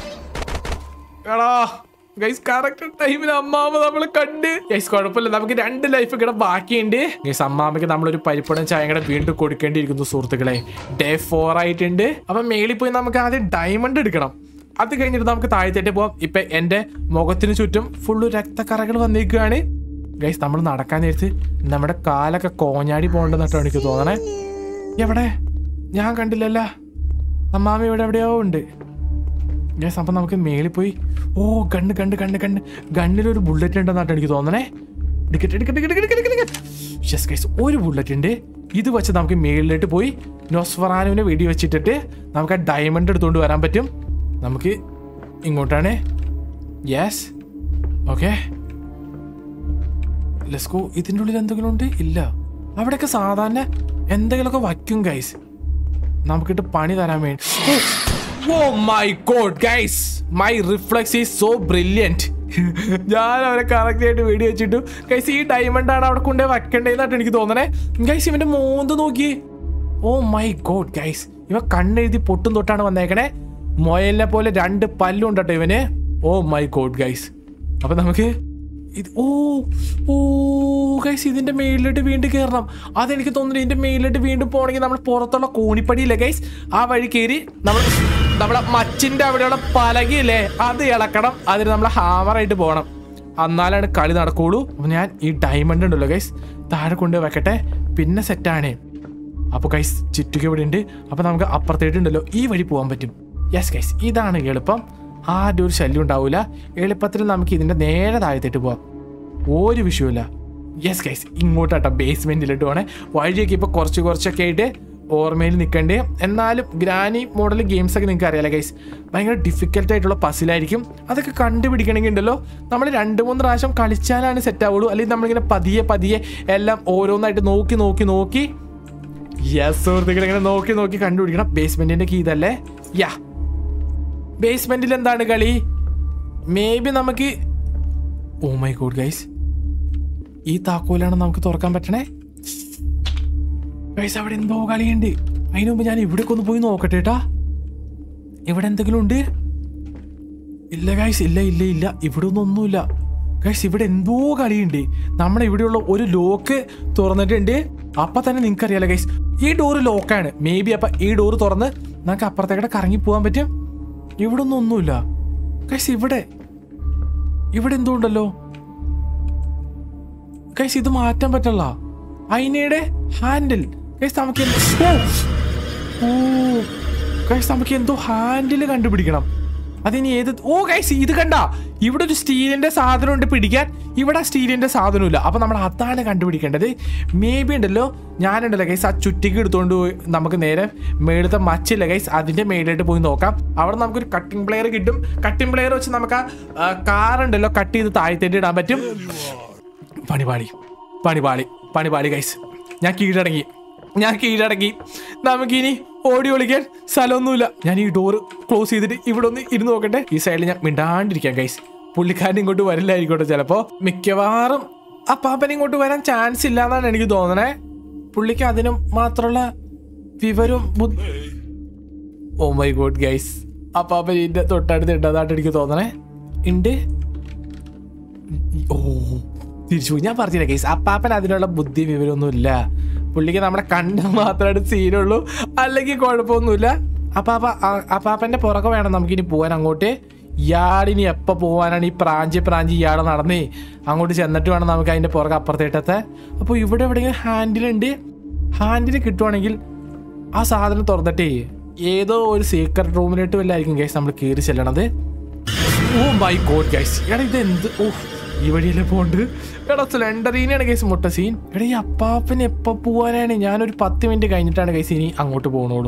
എടാ ഗൈസ് കറക്റ്റ് ടൈമിൽ അമ്മാമ നമ്മൾ കണ്ട് ഗൈസ് കുഴപ്പമില്ല നമുക്ക് രണ്ട് ലൈഫ് ഇവിടെ ബാക്കിയുണ്ട് ഗൈസ് അമ്മാമയ്ക്ക് നമ്മളൊരു പരിപ്പടം ചായ കൂടെ വീണ്ടും കൊടുക്കേണ്ടിയിരിക്കുന്നു സുഹൃത്തുക്കളെ ഡേ ഫോർ ആയിട്ടുണ്ട് അപ്പൊ മേളിൽ പോയി നമുക്ക് ആദ്യം ഡയമണ്ട് എടുക്കണം അത് കഴിഞ്ഞിട്ട് നമുക്ക് താഴത്തേട്ട് പോവാം ഇപ്പൊ എന്റെ മുഖത്തിന് ചുറ്റും ഫുള്ള് രക്തക്കറകൾ വന്നിരിക്കുകയാണ് ഗൈസ് നമ്മൾ നടക്കാൻ നേരത്ത് നമ്മുടെ കാലൊക്കെ കോഞ്ഞാടി പോകണ്ടെന്നിട്ടോ എനിക്ക് തോന്നണേ എവിടെ ഞാൻ കണ്ടില്ലല്ല അമ്മാമ ഇവിടെ എവിടെയോ ഉണ്ട് യെസ് അപ്പം നമുക്ക് മേളിൽ പോയി ഓ കണ്ണ് കണ്ട് കണ്ട് കണ്ട് ഗണ്ണിലൊരു ബുള്ളറ്റ് ഉണ്ടെന്നാട്ടോ എനിക്ക് തോന്നണേ എടുക്കട്ടെ എടുക്കട്ടെ എടുക്കട്ടെ എടുക്കട്ടെ എടുക്കട്ടെ യെസ് ഗൈസ് ഒരു ബുള്ളറ്റ് ഉണ്ട് ഇത് വെച്ച് നമുക്ക് മേളിലോട്ട് പോയി നോസ്ഫറാനുവിനെ വെടി വെച്ചിട്ടിട്ട് നമുക്ക് ആ ഡയമണ്ട് എടുത്തുകൊണ്ട് വരാൻ പറ്റും നമുക്ക് ഇങ്ങോട്ടാണ് യെസ് ഓക്കെ ലെസ്കോ ഇതിൻ്റെ ഉള്ളിൽ എന്തെങ്കിലും ഉണ്ട് ഇല്ല അവിടെയൊക്കെ സാധാരണ എന്തെങ്കിലുമൊക്കെ വയ്ക്കും ഗൈസ് നമുക്കിട്ട് പണി തരാൻ വേണ്ടി oh my God guys my reflex is so brilliant ഞാൻ അവരെ കറക്റ്റ് ആയിട്ട് വീഡിയോ വെച്ചിട്ടു ഗൈസ് ഈ ഡയമണ്ട് ആണ് അവിടെ കൊണ്ടേ വെക്കേണ്ടതെന്നായിട്ട് എനിക്ക് തോന്നണേ ഗൈസ് ഇവന്റെ മോന്ത് നോക്കി ഓ മൈ ഗോഡ് ഗൈസ് ഇവ കണ്ണെഴുതി പൊട്ടും തൊട്ടാണ് വന്നേക്കണേ മൊയലിനെ പോലെ രണ്ട് പല്ലും ഉണ്ടട്ടോ ഇവന് ഓ മൈ ഗോഡ് ഗൈസ് അപ്പൊ നമുക്ക് ഇത് ഓ ഓ ഗൈസ് ഇതിന്റെ മേളിലോട്ട് വീണ്ടും കയറണം അതെനിക്ക് തോന്നുന്നു ഇതിന്റെ മേളിലോട്ട് വീണ്ടും പോകണമെങ്കിൽ നമ്മൾ പുറത്തുള്ള കോണിപ്പടിയില്ലേ ഗൈസ് ആ വഴി കയറി നമ്മൾ നമ്മളെ മച്ചിന്റെ അവിടെയുള്ള പലകയില്ലേ അത് ഇളക്കണം അതിന് നമ്മൾ ഹാമറായിട്ട് പോകണം എന്നാലാണ് കളി നടക്കുള്ളൂ അപ്പൊ ഞാൻ ഈ ഡയമണ്ട് ഉണ്ടല്ലോ ഗൈസ് താഴെ കൊണ്ട് വെക്കട്ടെ പിന്നെ സെറ്റാണ് അപ്പോൾ ഗൈസ് ചുറ്റുക ഇവിടെ ഉണ്ട് അപ്പോൾ നമുക്ക് അപ്പുറത്തേട്ടുണ്ടല്ലോ ഈ വഴി പോകാൻ പറ്റും യെസ് ഗൈസ് ഇതാണ് എളുപ്പം ആരുടെ ഒരു ശല്യം ഉണ്ടാവില്ല എളുപ്പത്തിൽ നമുക്ക് ഇതിൻ്റെ നേരെ താഴത്തേട്ട് പോവാം ഒരു വിഷയമില്ല യെസ് ഗൈസ് ഇങ്ങോട്ടാട്ടോ ബേസ്മെൻറ്റിലിട്ട് പോകണേ വഴിയൊക്കെ ഇപ്പോൾ കുറച്ച് കുറച്ചൊക്കെ ആയിട്ട് ഓർമ്മയിൽ നിൽക്കണ്ടേ എന്നാലും ഗ്രാനി മോഡൽ ഗെയിംസ് ഒക്കെ നിങ്ങൾക്ക് അറിയാലോ ഗൈസ് ഭയങ്കര ഡിഫിക്കൽട്ട് ആയിട്ടുള്ള പസിലായിരിക്കും അതൊക്കെ കണ്ടുപിടിക്കണമെങ്കിൽ ഉണ്ടല്ലോ നമ്മൾ രണ്ട് മൂന്ന് പ്രാവശ്യം കളിച്ചാലാണ് സെറ്റ് ആവുള്ളൂ അല്ലെങ്കിൽ നമ്മളിങ്ങനെ പതിയെ പതിയെ എല്ലാം ഓരോന്നായിട്ട് നോക്കി നോക്കി നോക്കി യെസ് സുഹൃത്തുക്കൾ ഇങ്ങനെ നോക്കി നോക്കി കണ്ടുപിടിക്കണം ബേസ്മെന്റിന്റെ കീ ഇതല്ലേ യാ ബേസ്മെന്റിൽ എന്താണ് കളി മേ ബി നമുക്ക് ഓ മൈ ഗോഡ് ഗൈസ് ഈ താക്കോലാണ് നമുക്ക് തുറക്കാൻ പറ്റണേ ഗൈസ് അവിടെ എന്തോ കളിയുണ്ട് അതിനു മുമ്പ് ഞാൻ ഇവിടേക്ക് ഒന്ന് പോയി നോക്കട്ടെ ഏട്ടാ ഇവിടെ എന്തെങ്കിലും ഉണ്ട് ഇല്ല ഗൈസ് ഇല്ല ഇല്ല ഇല്ല ഇവിടെ ഒന്നും ഒന്നുമില്ല ഗൈസ് ഇവിടെ എന്തോ കളിയുണ്ട് നമ്മുടെ ഇവിടെയുള്ള ഒരു ലോക്ക് തുറന്നിട്ടുണ്ട് അപ്പൊ തന്നെ നിങ്ങൾക്ക് അറിയാലോ ഗൈസ് ഈ ഡോറ് ലോക്കാണ് മേ ബി അപ്പൊ ഈ ഡോറ് തുറന്ന് നമുക്ക് അപ്പുറത്തേക്കൂടെ കറങ്ങി പോകാൻ പറ്റും ഇവിടെ ഒന്നും ഒന്നുമില്ല ഗൈസ് ഇവിടെ ഇവിടെ എന്തോ ഉണ്ടല്ലോ ഗൈസ് ഇത് മാറ്റാൻ പറ്റല്ല അയിനയുടെ ഹാൻഡിൽ ഗൈസ് നമുക്ക് എന്ത്- ഓ ഓ ഗൈസ് നമുക്ക് എന്തോ ഹാൻഡിൽ കണ്ടുപിടിക്കണം അതിനി ഏത് ഓ ഗൈസ് ഇത് കണ്ട ഇവിടെ ഒരു സ്റ്റീലിന്റെ സാധനം ഉണ്ട് പിടിക്കാൻ ഇവിടെ സ്റ്റീലിന്റെ സാധനമില്ല അപ്പൊ നമ്മൾ അതാണ് കണ്ടുപിടിക്കേണ്ടത് മേ ബി ഉണ്ടല്ലോ ഞാനുണ്ടല്ലോ ഗൈസ് ആ ചുറ്റിക്ക് എടുത്തുകൊണ്ട് പോയി നമുക്ക് നേരെ മേളത്തെ മച്ചില്ല ഗൈസ് അതിന്റെ മേളിലോട്ട് പോയി നോക്കാം അവിടെ നമുക്കൊരു കട്ടിംഗ് പ്ലെയർ കിട്ടും കട്ടിംഗ് പ്ലെയർ വെച്ച് നമുക്ക് ആ കാർ ഉണ്ടല്ലോ കട്ട് ചെയ്ത് താഴ്ത്തേറ്റ് ഇടാൻ പറ്റും പണിപാളി പണിപാളി പണിപാളി ഗൈസ് ഞാൻ കീഴടങ്ങി ഞാൻ കീഴടങ്ങി നമുക്കിനി ഓടി ഒളിക്കാൻ സ്ഥലമൊന്നുമില്ല ഞാൻ ഈ ഡോറ് ക്ലോസ് ചെയ്തിട്ട് ഇവിടെ ഒന്ന് ഇരുന്ന് നോക്കട്ടെ ഈ സൈഡിൽ ഞാൻ മിണ്ടാണ്ടിരിക്കാം ഗൈസ് പുള്ളിക്കാരൻ ഇങ്ങോട്ട് വരില്ലായിരിക്കട്ടെ ചിലപ്പോ മിക്കവാറും അപ്പാപ്പൻ ഇങ്ങോട്ട് വരാൻ ചാൻസ് ഇല്ല എന്നാണ് എനിക്ക് തോന്നണേ പുള്ളിക്ക് അതിന് മാത്രമുള്ള വിവരവും ബുദ്ധി ഓ മൈ ഗോഡ് ഗൈസ് അപ്പാപ്പൻ ഇതിന്റെ തൊട്ടടുത്ത് ഇട്ടതായിട്ട് എനിക്ക് തോന്നണേ ഉണ്ട് ഓ തിരിച്ചു പോയി. ഞാൻ പറഞ്ഞില്ല കേസ് അപ്പാപ്പൻ അതിനുള്ള ബുദ്ധി വിവരമൊന്നുമില്ല പുള്ളിക്ക് നമ്മളെ കണ്ട മാത്രമായിട്ട് സീനുള്ളൂ അല്ലെങ്കിൽ കുഴപ്പമൊന്നുമില്ല അപ്പാപ്പ ആ- അപ്പാപ്പന്റെ പുറകെ വേണം നമുക്കിനി പോകാൻ അങ്ങോട്ട് ഇയാളിനി എപ്പോ പോവാനാണ് ഈ പ്രാഞ്ചി പ്രാഞ്ചി ഇയാളെ നടന്നേ അങ്ങോട്ട് ചെന്നിട്ട് വേണം നമുക്ക് അതിന്റെ പുറകെ അപ്പുറത്തേട്ടത്തെ അപ്പോൾ ഇവിടെ എവിടെയെങ്കിലും ഹാൻഡിലുണ്ട് ഹാൻഡിൽ കിട്ടുവാണെങ്കിൽ ആ സാധനം തുറന്നിട്ടേ ഏതോ ഒരു സീക്രട്ട് റൂമിലോട്ട് വല്ലായിരിക്കും കേസ് നമ്മൾ കയറി ചെല്ലണത് ഓ മൈ ഗോഡ് ഗൈസ് എടാ ഇത് എന്ത് ഓ ഈ വഴിയല്ലേ പോണ്ട് എടാ സിലിണ്ടറീനാണ് ഗൈസ് മുട്ട സീൻ എടാ ഈ അപ്പാപ്പന് എപ്പോ പോവാനാണ് ഞാനൊരു പത്ത് മിനിറ്റ് കഴിഞ്ഞിട്ടാണ് ഗൈസ് ഇനി അങ്ങോട്ട് പോകണോളൂ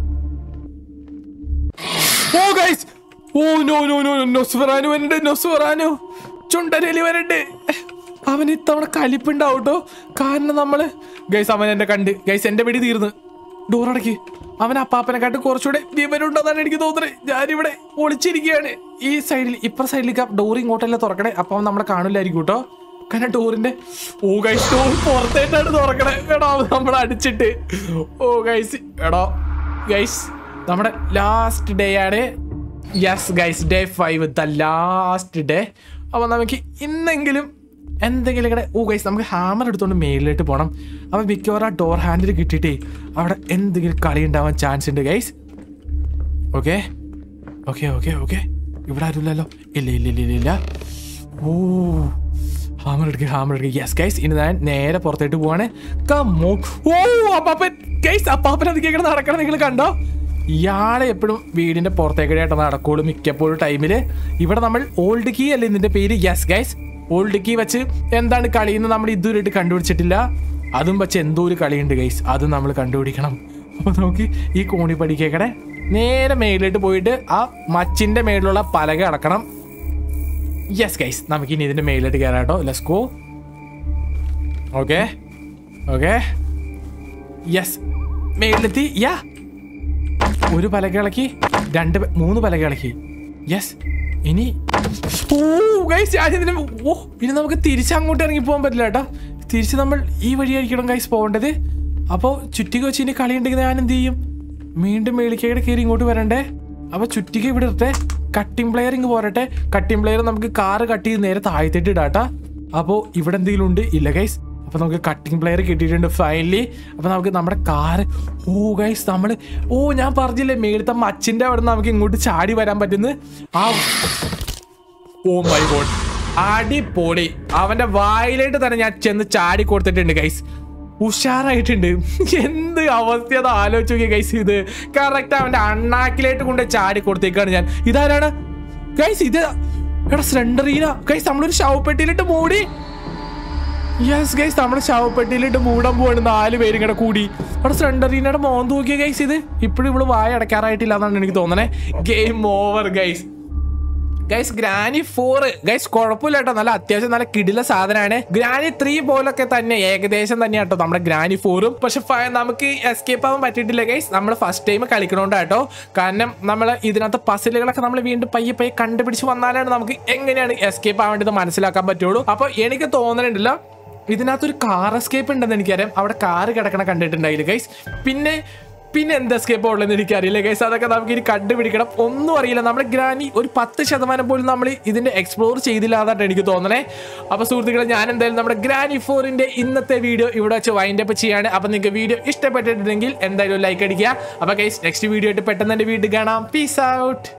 oh guys oh no no no നൊസ്വറാനു വരണ്ട് നൊസ്വറാനു ചുണ്ടരലി വരണ്ട് അവൻ ഇത്തവണ കലിപ്പുണ്ടാവും കേട്ടോ കാരണം നമ്മള് ഗൈസ് അവൻ എന്നെ കണ്ട് ഗൈസ് എന്റെ വെടി തീർന്ന് ഡോർ അടക്കി അവൻ അപ്പാപ്പനെക്കാട്ട് കുറച്ചുകൂടെ വിവരമുണ്ടെന്നാണ് എനിക്ക് തോന്നുന്നത് ഞാനിവിടെ ഒളിച്ചിരിക്കുകയാണ് ഈ സൈഡിൽ ഇപ്പുറ സൈഡിലേക്ക് ഡോർ ഇങ്ങോട്ടല്ലേ തുറക്കണേ അപ്പൊ അവൻ നമ്മളെ കാണില്ലായിരിക്കും കേട്ടോ കാരണം ഡോറിന്റെ ഓ ഗൈസ് ഡോർ പുറത്തേട്ടാണ് തുറക്കണേ എടാ അവൻ നമ്മളെ അടിച്ചിട്ട് ഓ ഗൈസ് എടാ ഗൈസ് നമ്മുടെ ലാസ്റ്റ് ഡേ ആണ് yes guys day five the last day അപ്പോൾ നമുക്ക് ഇന്നെങ്കിലും എന്തെങ്കിലും ഇവിടെ ഓ ഗൈസ് നമുക്ക് ഹാമർ എടുത്തുകൊണ്ട് മേളിലോട്ട് പോകണം അപ്പോൾ മിക്കവാറും ആ ഡോർ ഹാൻഡിൽ കിട്ടിയിട്ടേ അവിടെ എന്തെങ്കിലും കളി ഉണ്ടാവാൻ ചാൻസ് ഉണ്ട് guys okay okay okay okay ഇവിടെ ആരുമില്ലല്ലോ ഇല്ല ഇല്ല ഇല്ല ഇല്ല ഇല്ല ഓ ഹാമർ എടുക്കുക ഹാമർ എടുക്കുക യെസ് ഗൈസ് ഇനി ഞാൻ നേരെ പുറത്തേട്ട് പോവാണ് കമ്മോ ഓ അപ്പാപ്പൻ ഗൈസ് അപ്പാപ്പൻ അത് കേൾക്കണം നടക്കണം നിങ്ങൾ കണ്ടോ ഇയാളെ എപ്പോഴും വീടിന്റെ പുറത്തേക്കിടെയായിട്ട് നടക്കുള്ളൂ മിക്കപ്പോഴും ടൈമിൽ ഇവിടെ നമ്മൾ ഓൾഡ് കീ അല്ലേ ഇതിന്റെ പേര് യെസ് ഗൈസ് ഓൾഡ് കീ വെച്ച് എന്താണ് കളിയെന്ന് നമ്മൾ ഇതുവരെയായിട്ട് കണ്ടുപിടിച്ചിട്ടില്ല അതും വെച്ച് എന്തോ ഒരു കളിയുണ്ട് ഗൈസ് അത് നമ്മൾ കണ്ടുപിടിക്കണം അപ്പൊ നമുക്ക് ഈ കോണി പഠിക്കേക്കടെ നേരെ മേളിലോട്ട് പോയിട്ട് ആ മച്ചിന്റെ മേളിലുള്ള പലക അടക്കണം യെസ് ഗൈസ് നമുക്ക് ഇനി ഇതിന്റെ മേളിലോട്ട് കയറാട്ടോ let's go okay okay yes മേളിലെത്തി യാ ഒരു പലക ഇളക്കി രണ്ട് പ- മൂന്ന് പലക ഇളക്കി യെസ് ഇനി ഓ ഗൈസ് ഞാനിതിന് ഓ ഇനി നമുക്ക് തിരിച്ച് അങ്ങോട്ട് ഇറങ്ങി പോകാൻ പറ്റില്ല കേട്ടോ തിരിച്ച് നമ്മൾ ഈ വഴിയായിരിക്കണം ഗൈസ് പോകേണ്ടത് അപ്പോൾ ചുറ്റിക വെച്ച് ഇനി കളി ഉണ്ടെങ്കിൽ ഞാൻ എന്ത് ചെയ്യും വീണ്ടും മേളിക്കയുടെ കയറി ഇങ്ങോട്ട് വരണ്ടേ അപ്പോൾ ചുറ്റിക ഇവിടെ ഇട്ടെ കട്ടിംഗ് പ്ലെയർ ഇങ്ങ് പോരട്ടെ കട്ടിംഗ് പ്ലെയർ നമുക്ക് കാറ് കട്ട് ചെയ്ത് നേരെ താഴ്ത്തിട്ട് ഇടാട്ടാ അപ്പോൾ ഇവിടെ എന്തെങ്കിലും ഉണ്ട് ഇല്ല ഗൈസ് അപ്പൊ നമുക്ക് കട്ടിംഗ് പ്ലെയർ കിട്ടിയിട്ടുണ്ട് ഫൈനലി അപ്പൊ നമുക്ക് നമ്മുടെ കാറ് ഓ ഗൈസ് നമ്മള് ഓ ഞാൻ പറഞ്ഞില്ലേ മേളത്തെ മച്ചിന്റെ അവിടെ നമുക്ക് ഇങ്ങോട്ട് ചാടി വരാൻ പറ്റുന്ന ആ ഓ മൈ ഗോഡ് അടിപൊളി അവന്റെ വായിലായിട്ട് തന്നെ ഞാൻ ചെന്ന് ചാടി കൊടുത്തിട്ടുണ്ട് ഗൈസ് ഉഷാറായിട്ടുണ്ട് എന്ത് അവസ്ഥ അത് ആലോചിച്ച് നോക്കിയ ഗൈസ് ഇത് കറക്റ്റ് അവന്റെ അണ്ണാക്കിലായിട്ട് കൊണ്ട് ചാടി കൊടുത്തേക്കാണ് ഞാൻ ഇതാരാണ് ഗൈസ് ഇത് എടാ സ്ലണ്ടറീന ഗൈസ് നമ്മളൊരു ശവപ്പെട്ടിയിലിട്ട് മൂടി യെസ് ഗൈസ് നമ്മുടെ ശവപ്പെട്ടിയിലിട്ട് മൂടാൻ പോവാണ് നാല് പേരും കൂടെ കൂടി അവിടെ സ്ലണ്ടറീനയുടെ മോൻ തൂക്കിയ ഗൈസ് ഇത് ഇപ്പോഴും ഇവള് വായ അടയ്ക്കാറായിട്ടില്ല എന്നാണ് എനിക്ക് തോന്നണേ game over guys guys Granny four guys കുഴപ്പമില്ല കേട്ടോ നല്ല അത്യാവശ്യം നല്ല കിടില സാധനമാണ് ഗ്രാനി ത്രീ പോലൊക്കെ തന്നെ ഏകദേശം തന്നെ കേട്ടോ നമ്മുടെ ഗ്രാനി ഫോറും പക്ഷെ ഫ- നമുക്ക് എസ്കേപ്പ് ആവാൻ പറ്റിയിട്ടില്ല ഗൈസ് നമ്മൾ ഫസ്റ്റ് ടൈം കളിക്കണോണ്ടാട്ടോ കാരണം നമ്മൾ ഇതിനകത്ത് പസിലുകളൊക്കെ നമ്മൾ വീണ്ടും പയ്യെ പയ്യെ കണ്ടുപിടിച്ച് വന്നാലാണ് നമുക്ക് എങ്ങനെയാണ് എസ്കേപ്പ് ആവേണ്ടത് മനസ്സിലാക്കാൻ പറ്റുള്ളൂ അപ്പോൾ എനിക്ക് തോന്നുന്നുണ്ടല്ലോ ഇതിനകത്തൊരു കാർ എസ്കേപ്പ് ഉണ്ടെന്ന് എനിക്കറിയാം അവിടെ കാറ് കിടക്കണ കണ്ടിട്ടുണ്ടായില്ല ഗൈസ് പിന്നെ പിന്നെ എന്ത് എസ്കേപ്പ് ഉള്ളതെന്ന് എനിക്കറിയില്ല ഗൈസ് അതൊക്കെ നമുക്ക് ഇനി കണ്ടുപിടിക്കണം ഒന്നും അറിയില്ല നമ്മുടെ ഗ്രാനി ഒരു പത്ത് ശതമാനം പോലും നമ്മൾ ഇതിന്റെ എക്സ്പ്ലോർ ചെയ്തില്ല എന്നാണ് എനിക്ക് തോന്നണേ അപ്പൊ സുഹൃത്തുക്കളെ ഞാൻ എന്തായാലും നമ്മുടെ ഗ്രാനി ഫോറിന്റെ ഇന്നത്തെ വീഡിയോ ഇവിടെ വെച്ച് വൈൻഡ് അപ്പ് ചെയ്യാണ് അപ്പൊ നിങ്ങൾക്ക് വീഡിയോ ഇഷ്ടപ്പെട്ടിട്ടുണ്ടെങ്കിൽ എന്തായാലും ലൈക്ക് അടിക്കുക അപ്പൊ ഗൈസ് നെക്സ്റ്റ് വീഡിയോ ആയിട്ട് പെട്ടെന്ന് എന്റെ വീട്ടിൽ കാണാം പീസ് ഔട്ട്